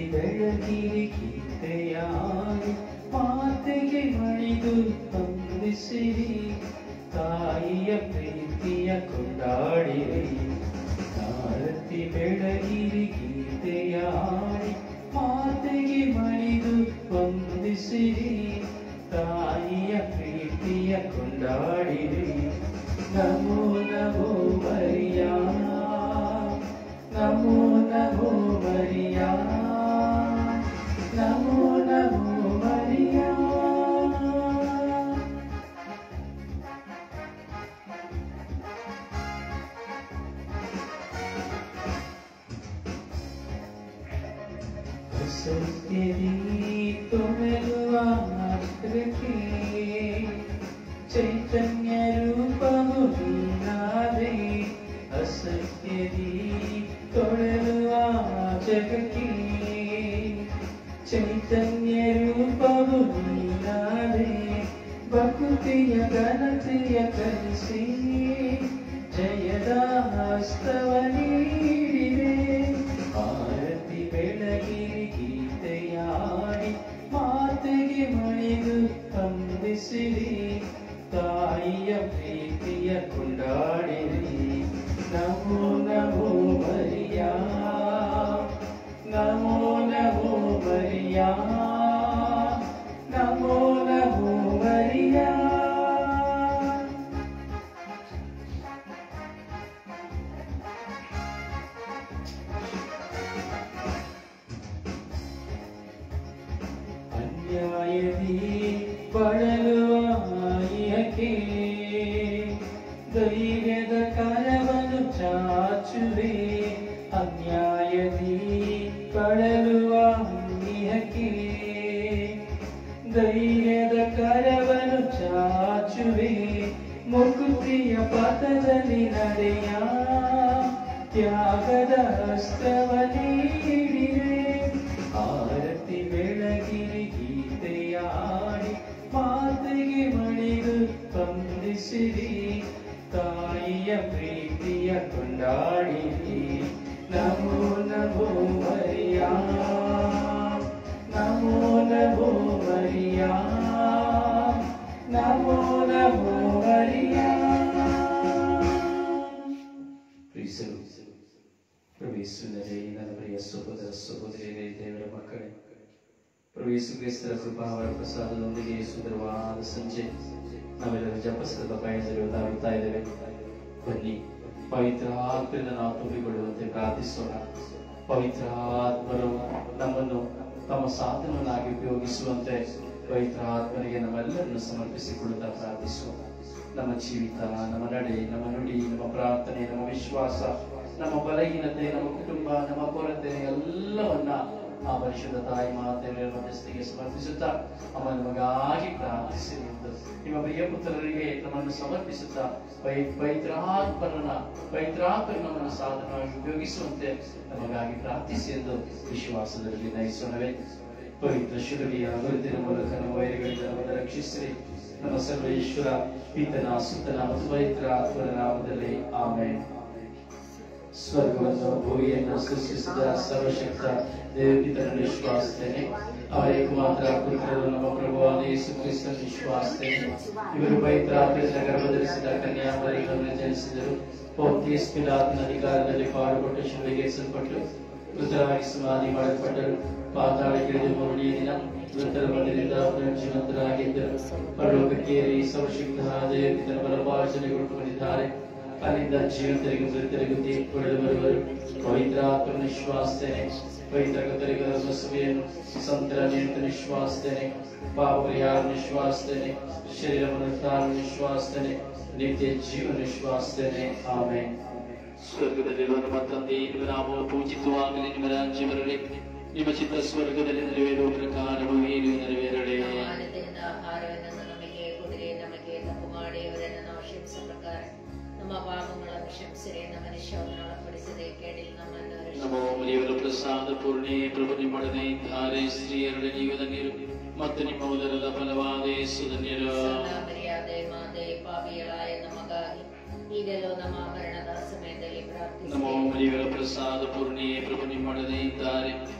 ಬೆಳಗಿರಿ ಗೀತೆಯಾಡಿ ಮಾತೆಗೆ ಮಣಿದು ವಂದಿಸಿರಿ ತಾಯಿಯ ಪ್ರೀತಿಯ ಕೊಂಡಾಡಿರಿ ಆರತಿ ಬೆಳಗಿರಿ ಗೀತೆಯಾಡಿ ಮಾತೆಗೆ ಮಣಿದು ವಂದಿಸಿರಿ ತಾಯಿಯ ಪ್ರೀತಿಯ ಕೊಂಡಾಡಿರಿ ನಮೋ ನಮೋ ಮರಿಯಾ ನಮೋ ನಮೋ ಮರಿಯಾ ನಮೋ ನಮೋ ಮರಿಯಾ ಸತ್ಯದಿ ತೊಮೆಲುವ ಮಾತ್ರಕ್ಕೆ ಚೈತನ್ಯ ರೂಪವು ನೀನಾದೆ ಅಸತ್ಯದಿ ತೊಳೆಯುವ ಜಗಕ್ಕೆ ಚೈತನ್ಯ ರೂಪವು ನೀನಾದೆ ಭಕ್ತಿಯ ಘನತೆಯ ಕಲಿಸಿ ಜಯದ ಹಸ್ತವ ನೀಡಿದೆ ಆರತಿ ಬೆಳಗಿರಿ ಗೀತೆಯಾಡಿ ಮಾತೆಗೆ ಮಣಿದು ವಂದಿಸಿರಿ ತಾಯಿಯ ಪ್ರೀತಿಯ ಕೊಂಡಾಡಿರಿ ನಮೋ ನಮೋ ಮರಿಯಾ ನಮೋ ನಮೋ ಮರಿಯಾ ನಮೋ ನಮೋ ಮರಿಯಾ ಅನ್ಯಾಯದಿ ಬಳಲುವ ಆಯಕೆ ಧೈರ್ಯದ ಕರವನ್ನು ಚಾಚುವೆ ಅನ್ಯಾಯದಿ ಬಳಲುವ ಆಯಕೆ ಧೈರ್ಯದ ಕರವನ್ನು ಚಾಚುವೆ ಮುಕುತಿಯ ಪಥದಲ್ಲಿ ನಡೆಯ ತ್ಯಾಗದ ಹಸ್ತವ ನೀಡಿದೆ ಆರತಿ ಬೆಳಗಿರಿ ಗೀತೆಯಾಡಿ ಮಾತೆಗೆ ಮಣಿದು ವಂದಿಸಿರಿ ತಾಯಿಯ ಪ್ರೀತಿಯ ಕೊಂಡಾಡಿರಿ ನಮೋ ನಮೋ ಮರಿಯಾ ನಮೋ ನಮೋ ಮರಿಯಾ ನಮೋ ನಮೋ ಮರಿಯಾ ಪ್ರೀಸರು ಪ್ರವೇಶಿಸಿದರೆ ನನ್ನ ಪ್ರಿಯ ಸಹೋದರ ಸಹೋದರಿಯರೇ ದೇವರ ಮಕ್ಕಳೇ ಪ್ರವೇಶು ಕ್ರಿಸ್ತರ ಕೃಪಾವರ ಪ್ರಸಾದದೊಂದಿಗೆ ಸುಂದರವಾದ ಸಂಜೆ ನಾವೆಲ್ಲರೂ ಜಪಸದ ಪಯಣದಲ್ಲಿ ಒದ್ದಾಡುತ್ತಾ ಇದ್ದೇವೆ ಬನ್ನಿ ಪವಿತ್ರ ಆತ್ಮನ ನಾವು ತುಂಬಿಕೊಳ್ಳುವಂತೆ ಪ್ರಾರ್ಥಿಸೋಣ ಪವಿತ್ರ ಆತ್ಮರು ನಮ್ಮನ್ನು ತಮ್ಮ ಸಾಧನವನ್ನಾಗಿ ಉಪಯೋಗಿಸುವಂತೆ ಪವಿತ್ರ ಆತ್ಮನಿಗೆ ನಮ್ಮೆಲ್ಲರನ್ನು ಸಮರ್ಪಿಸಿಕೊಳ್ಳುತ್ತಾ ಪ್ರಾರ್ಥಿಸೋಣ ನಮ್ಮ ಜೀವಿತ ನಮ್ಮ ನಡೆ ನಮ್ಮ ನುಡಿ ನಮ್ಮ ಪ್ರಾರ್ಥನೆ ನಮ್ಮ ವಿಶ್ವಾಸ ನಮ್ಮ ಬಲಹೀನತೆ ನಮ್ಮ ಕುಟುಂಬ ನಮ್ಮ ಕೊರತೆ ಎಲ್ಲವನ್ನ ಆ ಪರಿಶುದ್ಧ ತಾಯಿ ಮಾತೆಯ ಮಧ್ಯಸ್ಥಿಗೆ ಸಮರ್ಪಿಸುತ್ತಾ ಅಮ್ಮ ನಮಗಾಗಿ ಪ್ರಾರ್ಥಿಸಿ ಎಂದು ನಿಮ್ಮ ಪ್ರಿಯ ಪುತ್ರರಿಗೆ ನಮ್ಮನ್ನು ಸಮರ್ಪಿಸುತ್ತಾ ಪೈ ಪೈತ್ರಾತ್ಮರನ್ನ ಪೈತ್ರಾತ್ಮರ ನಮ್ಮನ್ನು ಸಾಧನವಾಗಿ ಉಪಯೋಗಿಸುವಂತೆ ನಮಗಾಗಿ ಪ್ರಾರ್ಥಿಸಿ ಎಂದು ವಿಶ್ವಾಸದಲ್ಲಿ ನಯಿಸೋಣವೇ ಪವಿತ್ರ ಶಿಲುಬೆಯ ಗುರುತಿನ ಮೂಲಕ ನಮ್ಮ ವೈರಿಗಳಿಂದ ನಮ್ಮನ್ನು ರಕ್ಷಿಸಿರಿ ನಮ್ಮ ಸರ್ವೇಶ್ವರ ಪಿತನ ಸುತನ ಮತ್ತು ಪವಿತ್ರ ಆತ್ಮನ ನಾಮದಲ್ಲಿ ಆಮೇಲೆ ಸ್ವರ್ಗವನ್ನು ಭೂಮಿಯನ್ನು ಸೃಷ್ಟಿಸಿದ ಸರ್ವಶಕ್ತ ದೇವಪಿತನ ವಿಶ್ವಾಸಿಸ್ತೇನೆ ಅವರೇ ಮಾತ್ರ ಪುತ್ರರು ನಮ್ಮ ಪ್ರಭುವಾದ ಯೇಸು ಕ್ರಿಸ್ತನ ವಿಶ್ವಾಸಿಸ್ತೇನೆ ಇವರು ಪವಿತ್ರಾತ್ಮದ ಗರ್ಭಧರಿಸಿದ ಕನ್ಯಾಮರಿಗಳನ್ನು ಜನಿಸಿದರು ಪೌತ್ಯಸ್ ಪಿಲಾತನ ಅಧಿಕಾರದಲ್ಲಿ ಪಾಡುಪಟ್ಟು ಶಿಲೆಗೆ ಏರಿಸಲ್ಪಟ್ಟು ಮೃತರಾಗಿ ಸಮಾಧಿ ಮಾಡಲ್ಪಟ್ಟರು ಪಾತಾಳಕ್ಕಿಳಿದು ಮೂರನೆಯ ದಿನ ಮೃತರ ಮಧ್ಯದಿಂದ ಪುನರ್ಜೀವಂತರಾಗಿದ್ದರು ಪರಲೋಕಕ್ಕೆ ಏರಿ ಸರ್ವಶಕ್ತ ದೇವಪಿತನ ಬಲಪಾರ್ಜನೆಗೊಳ್ಕೊಂಡಿದ್ದಾರೆ ಅಲ್ಲಿಂದ ಜೀವಿತರಿಗೂ ಮೃತರಿಗೂ ತೀರ್ಪು ಕೊಡಲು ಬರುವರು ಪವಿತ್ರ ಆತ್ಮ ನಿಶ್ವಾಸ್ತೇನೆ ಪವಿತ್ರ ಕತ್ತರಿಗರ ಬಸವೆಯನ್ನು ಸಂತರ ನಿಂತ ನಿಶ್ವಾಸ್ತೇನೆ ಪಾಪ ಪರಿಹಾರ ನಿಶ್ವಾಸ್ತೇನೆ ಶರೀರವನ್ನು ತಾನು ನಿಶ್ವಾಸ್ತೇನೆ ನಿತ್ಯ ಜೀವ ನಿಶ್ವಾಸ್ತೇನೆ ಆಮೇಲೆ ಸ್ವರ್ಗದಲ್ಲಿರುವ ನಮ್ಮ ತಂದೆ ನಿಮ್ಮ ನಾಮವು ಪೂಜಿತವಾಗಲಿ ನಿಮ್ಮ ರಾಜ್ಯ ಬರಲಿ ನಿಮ್ಮ ಚಿತ್ತ ಸ್ವರ್ಗದಲ್ಲಿ ನೆರವೇರುವ ಪ್ರಕಾರವು ಏನು ನೆರವೇರಲಿ ಮಾನದಿಂದ ಆಹಾರವನ್ನು ನಮಗೆ ಕೊಡಿರಿ ನಮಗೆ ತಪ್ಪು ಮಾಡಿ ಅವರನ್ನು ನಾವು ಕ್ಷಮಿಸುವ ಪ್ರಕಾರ ನಮ್ಮ ಪಾಪಗಳನ್ನು ಕ್ಷಮಿಸಿರಿ ನಮ್ಮ ನಿಶ್ಚಯವನ್ನು ಒಳಪಡಿಸದೆ ಕೇಳಿಲ್ ನಮ್ಮನ್ನು ರಕ್ಷಿಸಿರಿ. ನಮೋ ಮರಿಯವರ ಪ್ರಸಾದ ಪೂರ್ಣಿ ಪ್ರಭು ನಿಮ್ಮೊಡನೆ ಇದ್ದಾರೆ ಸ್ತ್ರೀಯರೊಡನೆ ನೀವು ಧನ್ಯರು ಮತ್ತು ನಿಮ್ಮ ಉದರದ ಫಲವಾದ ಯೇಸು ಧನ್ಯರು ಸದಾ ಮರ್ಯಾದೆ ಮಾತೆ ಪಾಪಿಗಳಾಯ ನಮಗಾಗಿ ಈಗಲೂ ನಮ್ಮ ಮರಣದ ಸಮಯದಲ್ಲಿ ನಮೋ ಪ್ರಾರ್ಥಿಸಿ ಮರಿಯವರ ಪ್ರಸಾದ ಪೂರ್ಣಿ ಪ್ರಭು ನಿಮ್ಮೊಡನೆ ಇದ್ದಾರೆ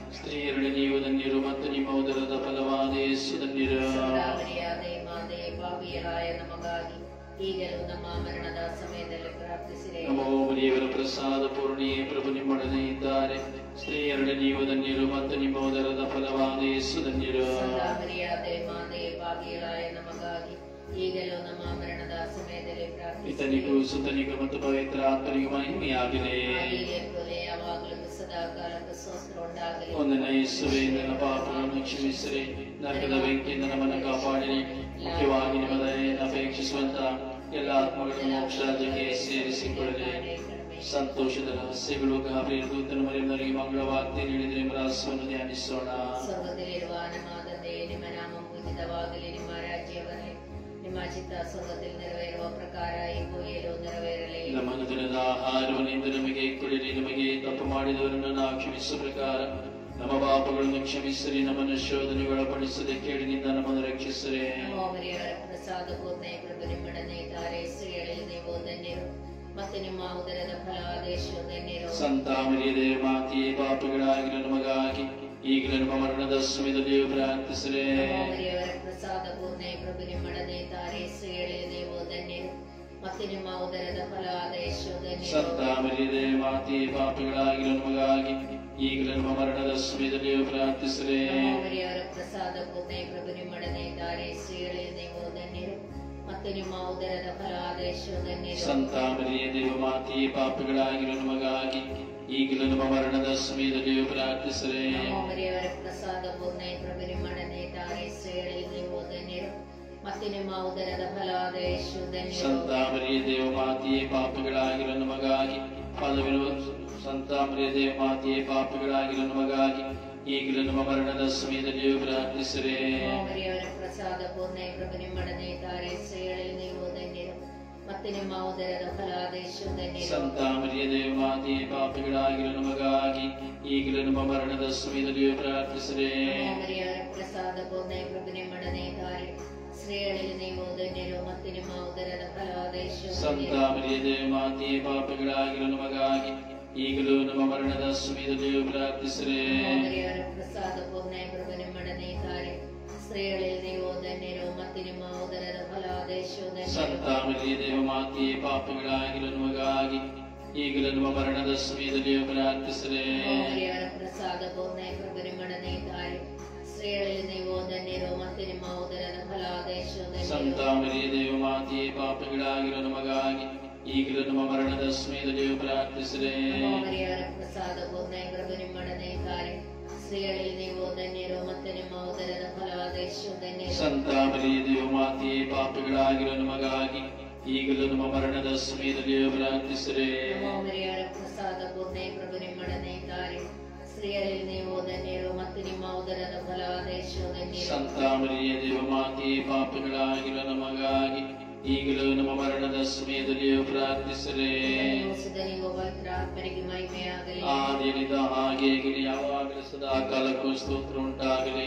ಸ್ತ್ರೀಯರಲ್ಲಿ ನೀವು ಧನ್ಯರು ಮತ್ತು ನಿಮ್ಮ ಉದರದ ಫಲವಾದ ಯೇಸು ಧನ್ಯರು ಸಂದಾಮರಿಯಾದೆ ಮಾತೆ ಪಾಪಿಯರಾಯ ನಮಗಾಗಿ ಈಗಲೂ ನಮ್ಮ ಮರಣದ ಸಮಯದಲ್ಲಿ ಪ್ರಾರ್ಥಿಸಿರಿ ನಮೋ ಮರಿಯವರ ಪ್ರಸಾದ ಪೂರ್ಣಿಯೇ ಪ್ರಭು ನಿಮ್ಮೊಡನೆ ಇದ್ದಾರೆ ಸ್ತ್ರೀಯರಲ್ಲಿ ನೀವು ಧನ್ಯರು ಮತ್ತು ನಿಮ್ಮ ಉದರದ ಫಲವಾದ ಯೇಸು ಧನ್ಯರು ಸಂದಾಮರಿಯಾದೆ ಮಾತೆ ಪಾಪಿಯರಾಯ ನಮಗಾಗಿ ಈಗಲೂ ನಮ್ಮ ಮರಣದ ಸಮಯದಲ್ಲಿ ಇತನಿಗೂ ಪ್ರಾರ್ಥಿಸಿರಿ ಸುತನಿಗೂ ಮತ್ತು ಪವಿತ್ರ ಆತ್ಮನಿಗೂ ಮಹಿಮೆಯಾಗಲಿ ಆದಿಯೇ ಕೊಲೆ ಯಾವಾಗಲೂ ಸದಾ ಕಾಲಕ್ಕೂ ಸ್ವಸ್ತ್ರ ಉಂಟಾಗಲಿ ಒಂದನ ಯೇಸುವೆ ನನ್ನ ಪಾಪಗಳನ್ನು ಕ್ಷಮಿಸಿರಿ ನರಕದ ಬೆಂಕಿಯಿಂದ ನಮ್ಮನ್ನು ಕಾಪಾಡಿರಿ ಮುಖ್ಯವಾಗಿ ನಿಮ್ಮ ದಯೆಯನ್ನು ಅಪೇಕ್ಷಿಸುವಂತ ಎಲ್ಲ ಆತ್ಮಗಳನ್ನು ಮೋಕ್ಷ ರಾಜ್ಯಕ್ಕೆ ಸೇರಿಸಿಕೊಳ್ಳಲಿ ಸಂತೋಷದ ರಹಸ್ಯಗಳು ಗಾಬರಿ ದೂತನ ಮರಿಯವರಿಗೆ ಮಂಗಳವಾರ್ತೆ ನೀಡಿದರೆ ಎಂಬ ರಹಸ್ಯವನ್ನು ಧ್ಯಾನಿಸೋಣ ಸ್ವರ್ಗದಲ್ಲಿರುವ ನಮ್ಮ ತಂದೆ ನಿಮ್ಮ ನಾಮ ಪೂಜಿತವಾಗಲಿ ನಿಮ್ಮ ರಾಜ್ಯ ಬರಲಿ ನಿಮ್ಮ ಚಿತ್ತ ಸ್ವರ್ಗದಲ್ಲಿ ನೆರವೇರುವ ಪ್ರಕಾರ ಈ ಭೂಮಿಯಲ್ಲೂ ನೆರವೇರಲಿ ನಮ್ಮ ಅನುದಿನದ ಆಹಾರವನ್ನು ಇಂದು ನಮಗೆ ಕೊಡಿರಿ ನಮಗೆ ತಪ್ಪು ಮಾಡಿದವರನ್ನು ನಾವು ಕ್ಷಮಿಸುವ ಪ್ರಕಾರ ನಮ್ಮ ಪಾಪಗಳನ್ನು ಕ್ಷಮಿಸಿರಿ ನಮ್ಮನ್ನು ಶೋಧನೆಗೊಳಪಡಿಸದೆ ಕೇಳಿನಿಂದ ನಮ್ಮನ್ನು ರಕ್ಷಿಸಿರಿ ಮರಿಯವರ ಪ್ರಸಾದ ಪೂರ್ಣ ಪ್ರಭು ನಿಮ್ಮೊಡನೆ ಇದ್ದಾರೆ ಸ್ತ್ರೀಯರಲ್ಲಿ ನೀವು ಧನ್ಯರು ಮತ್ತೆ ನಿಮ್ಮ ಉದರದ ಫಲವಾದ ಯೇಸು ಧನ್ಯರು ಸಂತ ಮರಿಯದೆ ಮಾತಿಯೇ ಪಾಪಿಗಳಾಗಿರೋ ನಮಗಾಗಿ ಈಗಲೂ ನಮ್ಮ ಮರಣದ ಸಮಯದಲ್ಲಿಯೂ ಪ್ರಾರ್ಥಿಸಿರೆ ಮರಿಯವರ ಪ್ರಸಾದ ಪೂರ್ಣ ಪ್ರಭು ನಿಮ್ಮೊಡನೆ ಇದ್ದಾರೆ ಸ್ತ್ರೀಯರಲ್ಲಿ ನೀವು ಧನ್ಯರು ಮತ್ತೆ ನಿಮ್ಮ ಉದರದ ಫಲವಾದ ಯೇಸು ಸಂತ ಧನ್ಯರು ಮರಿಯದೆ ಮಾತಿಯೇ ಪಾಪಿಗಳಾಗಿರೋ ನಮಗಾಗಿ ಈಗಲೂ ನಮ್ಮ ಮರಣದ ಸಮಯದಲ್ಲಿಯೂ ಪ್ರಾರ್ಥಿಸಿರೆ ಮರಿಯವರ ಪ್ರಸಾದ ಪೂರ್ಣ ಪ್ರಭು ನಿಮ್ಮೊಡನೆ ಇದ್ದಾರೆ ಸ್ತ್ರೀಯರಲ್ಲಿ ನೀವು ಧನ್ಯರು ಮತ್ತೆ ನಿಮ್ಮ ಉದರದ ಫಲವಾದ ಯೇಸು ಧನ್ಯರು ಸಂತ ಮರಿಯದೆ ಮಾತಿಯೇ ಪಾಪಿಗಳಾಗಿರೋ ನಮಗಾಗಿ ಈಗಲೂ ನಮ್ಮ ಮರಣದ ಸಮಯದಲ್ಲಿಯೂ ಪ್ರಾರ್ಥಿಸಿರೆ ಮರಿಯವರ ಪ್ರಸಾದ ಪೂರ್ಣ ಪ್ರಭು ನಿಮ್ಮೊಡನೆ ಇದ್ದಾರೆ ಸ್ತ್ರೀಯರಲ್ಲಿ ನೀವು ಧನ್ಯರು ಮತ್ತೆ ನಿಮ್ಮ ಉದರದ ಫಲವಾದ ಯೇಸು ಧನ್ಯರು ಸಂತ ಮರಿಯದೆ ಮಾತಿಯೇ ಪಾಪಿಗಳಾಗಿರೋ ನಮಗಾಗಿ ಪದವಿರುವ ಸಂತ ಮರಿಯದೆ ಮಾತಿಯೇ ಪಾಪಿಗಳಾಗಿರೋ ನಮಗಾಗಿ ಈಗಲೂ ನಮ್ಮ ಮರಣದ ಸಮಯದಲ್ಲಿಯೂ ಪ್ರಾರ್ಥಿಸಿರೆ ಮರಿಯವರ ಪ್ರಸಾದ ಪೂರ್ಣ ಪ್ರಭು ನಿಮ್ಮೊಡನೆ ಇದ್ದಾರೆ ಸ್ತ್ರೀಯರಲ್ಲಿ ನೀವು ಧನ್ಯರು ಮತ್ತೆ ನಿಮ್ಮ ಉದರದ ಫಲವಾದ ಯೇಸು ಧನ್ಯರು ಸಂತ ಮರಿಯದೆ ಮಾತಿಯೇ ಪಾಪಿಗಳಾಗಿರೋ ನಮಗಾಗಿ ಈಗಲೂ ನಮ್ಮ ಮರಣದ ಸಮಯದಲ್ಲಿಯೂ ಪ್ರಾರ್ಥಿಸಿರೆ ಮರಿಯವರ ಪ್ರಸಾದ ಪೂರ್ಣ ಪ್ರಭು ನಿಮ್ಮೊಡನೆ ಇದ್ದಾರೆ ಸ್ತ್ರೀಯರಲ್ಲಿ ನೀವು ಧನ್ಯರು ಮತ್ತೆ ನಿಮ್ಮ ಉದರದ ಫಲವಾದ ಯೇಸು ಸಂತ ಧನ್ಯರು ಮರಿಯದೆ ಮಾತಿಯೇ ಪಾಪಿಗಳಾಗಿರೋ ನಮಗಾಗಿ ಈಗಲೂ ನಮ್ಮ ಮರಣದ ಸಮಯದಲ್ಲಿಯೂ ಪ್ರಾರ್ಥಿಸಿರೆ ಮರಿಯವರ ಪ್ರಸಾದ ಪೂರ್ಣ ಪ್ರಭು ನಿಮ್ಮೊಡನೆ ಇದ್ದಾರೆ ಸ್ತ್ರೀಯರಲ್ಲಿ ನೀವು ಧನ್ಯರು ಮತ್ತೆ ನಿಮ್ಮ ಉದರದ ಫಲವಾದ ಯೇಸು ಸಂತ ಧನ್ಯರು ಮರಿಯದೆ ಮಾತಿಯೇ ಪಾಪಿಗಳಾಗಿರೋ ನಮಗಾಗಿ ಈಗಲೂ ನಮ್ಮ ಮರಣದ ಸಮಯದಲ್ಲಿಯೂ ಪ್ರಾರ್ಥಿಸಿರೆ ಮರಿಯವರ ಪ್ರಸಾದ ಪೂರ್ಣ ಪ್ರಭು ನಿಮ್ಮೊಡನೆ ಇದ್ದಾರೆ ಸ್ತ್ರೀಯರಲ್ಲಿ ನೀವು ಧನ್ಯರು ಮತ್ತೆ ನಿಮ್ಮ ಉದರದ ಫಲವಾದ ಯೇಸು ಸಂತ ಧನ್ಯರು ಮರಿಯದೆ ಮಾತಿಯೇ ಪಾಪಿಗಳಾಗಿರೋ ನಮಗಾಗಿ ಈಗಲೂ ನಮ್ಮ ಮರಣದ ಸಮಯದಲ್ಲಿಯೂ ಪ್ರಾರ್ಥಿಸಿರೆ ಮರಿಯವರ ಪ್ರಸಾದ ಪೂರ್ಣ ಪ್ರಭು ನಿಮ್ಮೊಡನೆ ಇದ್ದಾರೆ ಸ್ತ್ರೀಯರಲ್ಲಿ ನೀವು ಧನ್ಯರು ಮತ್ತೆ ನಿಮ್ಮ ಉದರದ ಫಲವಾದ ಯೇಸು ಧನ್ಯರು ಸಂತ ಮರಿಯದೆ ಮಾತಿಯೇ ಪಾಪಿಗಳಾಗಿರೋ ನಮಗಾಗಿ ಈಗಲೂ ನಮ್ಮ ಮರಣದ ಸಮಯದಲ್ಲಿಯೂ ಪ್ರಾರ್ಥಿಸಿರೆ ಮರಿಯವರ ಪ್ರಸಾದ ಪೂರ್ಣ ಪ್ರಭು ನಿಮ್ಮೊಡನೆ ಇದ್ದಾರೆ ಸ್ತ್ರೀಯರಲ್ಲಿ ನೀವು ಧನ್ಯರು ಮತ್ತು ನಿಮ್ಮ ಉದರದ ಫಲವಾದ ಯೇಸು ಧನ್ಯರು ಸಂತ ಮರಿಯದೆ ಮಾತಿಯೇ ಪಾಪಿಗಳಾಗಿರೋ ನಮಗಾಗಿ ಈಗಲೂ ನಮ್ಮ ಮರಣದ ಸಮಯದಲ್ಲಿಯೂ ಪ್ರಾರ್ಥಿಸಿರೆ ಸುಧನಿಗೂ ಪವಿತ್ರಾತ್ಮರಿಗೆ ಮಹಿಮೆಯಾಗಲಿ ಆದಿನಿಂದ ಹಾಗೆ ಗಿರಿ ಯಾವಾಗಲೂ ಸದಾ ಕಾಲಕ್ಕೂ ಸ್ತೋತ್ರ ಉಂಟಾಗಲಿ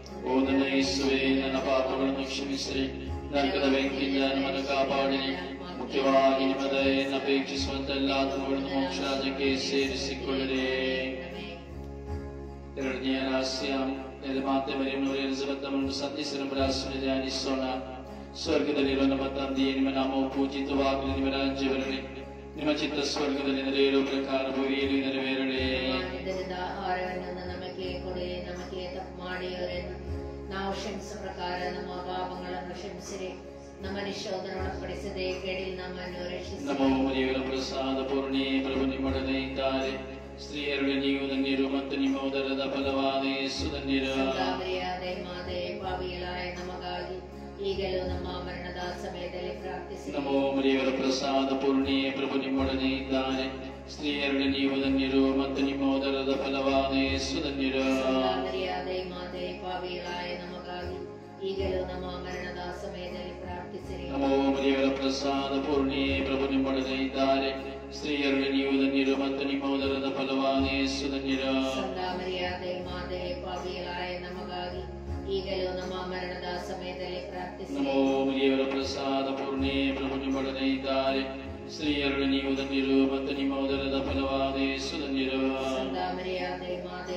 ಓದನ ಯೇಸುವೆ ನನ್ನ ಪಾಪಗಳನ್ನು ಕ್ಷಮಿಸಿರಿ ನರಕದ ಬೆಂಕಿಯಿಂದ ನಮ್ಮನ್ನು ಕಾಪಾಡಿರಿ ಮುಖ್ಯವಾಗಿ ನಿಮ್ಮ ದಯೆಯನ್ನು ಅಪೇಕ್ಷಿಸುವಂತ ಎಲ್ಲ ಆತ್ಮಗಳನ್ನು ಮೋಕ್ಷರಾಜ್ಯಕ್ಕೆ ಸೇರಿಸಿಕೊಳ್ಳಿರಿ ಎರಡನೆಯ ರಹಸ್ಯ ಮಾತೆ ಮರಿಯಮ್ಮನವರು ಎಲಿಜಬೆತ್ ಅವರನ್ನು ಸಂಧಿಸಿರುವ ರಹಸ್ಯವನ್ನು ಧ್ಯಾನಿಸೋಣ ಸ್ವರ್ಗದಲ್ಲಿರುವ ನಮ್ಮ ತಂದೆಯೇ ನಿಮ್ಮ ನಾಮವು ಪೂಜಿತವಾಗಲಿ ನಿಮ್ಮ ರಾಜ್ಯ ಬರಲಿ ನಿಮ್ಮ ಚಿತ್ತ ಸ್ವರ್ಗದಲ್ಲಿ ನೆರವೇರುವ ಪ್ರಕಾರ ಭೂಮಿಯಲ್ಲಿ ನೆರವೇರಲಿ ಇದರಿಂದ ಆಹಾರವನ್ನು ನಮಗೆ ಕೊಡಿ ನಮಗೆ ತಪ್ಪು ಮಾಡಿಯವರನ್ನು ನಾವು ಕ್ಷಮಿಸುವ ಪ್ರಕಾರ ನಮ್ಮ ಪಾಪಗಳನ್ನು ಕ್ಷಮಿಸಿರಿ ನಮ್ಮ ನಿಶೋಧನ ಒಳಪಡಿಸದೆ ಕೇಳಿ ನಮ್ಮನ್ನು ರಕ್ಷಿಸಿ ನಮ್ಮ ಮರಿಯವರ ಪ್ರಸಾದ ಪೂರ್ಣಿ ಪ್ರಭು ನಿಮ್ಮೊಡನೆ ಇದ್ದಾರೆ ಸ್ತ್ರೀಯರಲ್ಲಿ ನೀವು ಧನ್ಯರು ಮತ್ತು ನಿಮ್ಮ ಉದರದ ಫಲವಾದ ಯೇಸು ಧನ್ಯರು ಸಂತಾಮರಿಯಾದೆ ಮಾತೆ ಪಾವಿಯಲಾಯ ನಮಗಾಗಿ ಈಗಲೂ ನಮ್ಮ ಮರಣದ ಸಮಯದಲ್ಲಿ ಪ್ರಾರ್ಥಿಸಿ ನಮೋ ಮರಿಯವರ ಪ್ರಸಾದ ಪೂರ್ಣಿ ಪ್ರಭು ನಿಮ್ಮೊಡನೆ ಇದ್ದಾರೆ ಸ್ತ್ರೀಯರಲ್ಲಿ ನೀವು ಧನ್ಯರು ಮತ್ತು ನಿಮ್ಮ ಉದರದ ಫಲವಾದ ಯೇಸು ಧನ್ಯರು ಸಂತಾಮರಿಯಾದೆ ಮಾತೆ ಪಾವಿಯಲಾಯ ನಮಗಾಗಿ ಈಗಲೂ ನಮ್ಮ ಮರಣದ ಸಮಯದಲ್ಲಿ ಪ್ರಾರ್ಥಿಸಿರಿ ನಮೋ ಮರಿಯವರ ಪ್ರಸಾದ ಪೂರ್ಣಿ ಪ್ರಭು ನಿಮ್ಮೊಡನೆ ಇದ್ದಾರೆ ಸ್ತ್ರೀಯರಲ್ಲಿ ನೀವು ಧನ್ಯರು ಮತ್ತು ನಿಮ್ಮ ಉದರದ ಫಲವಾದ ಯೇಸು ಧನ್ಯರು ಸಂತಾಮರಿಯಾದೆ ಮಾತೆ ಪಾವಿಯಲಾಯ ನಮಗಾಗಿ ಈಗಲೂ ನಮ್ಮ ಮರಣದ ಸಮಯದಲ್ಲಿ ಪ್ರಾರ್ಥಿಸಿರಿ ನಮೋ ಮರಿಯವರ ಪ್ರಸಾದ ಪೂರ್ಣಿ ಪ್ರಭು ನಿಮ್ಮೊಡನೆ ಇದ್ದಾರೆ ಸ್ತ್ರೀಯರಲ್ಲಿ ನೀವು ಧನ್ಯರು ಮತ್ತು ನಿಮ್ಮ ಉದರದ ಫಲವಾದ ಯೇಸು ಧನ್ಯರು ಸಂತಾಮರಿಯಾದೆ ಮಾತೆ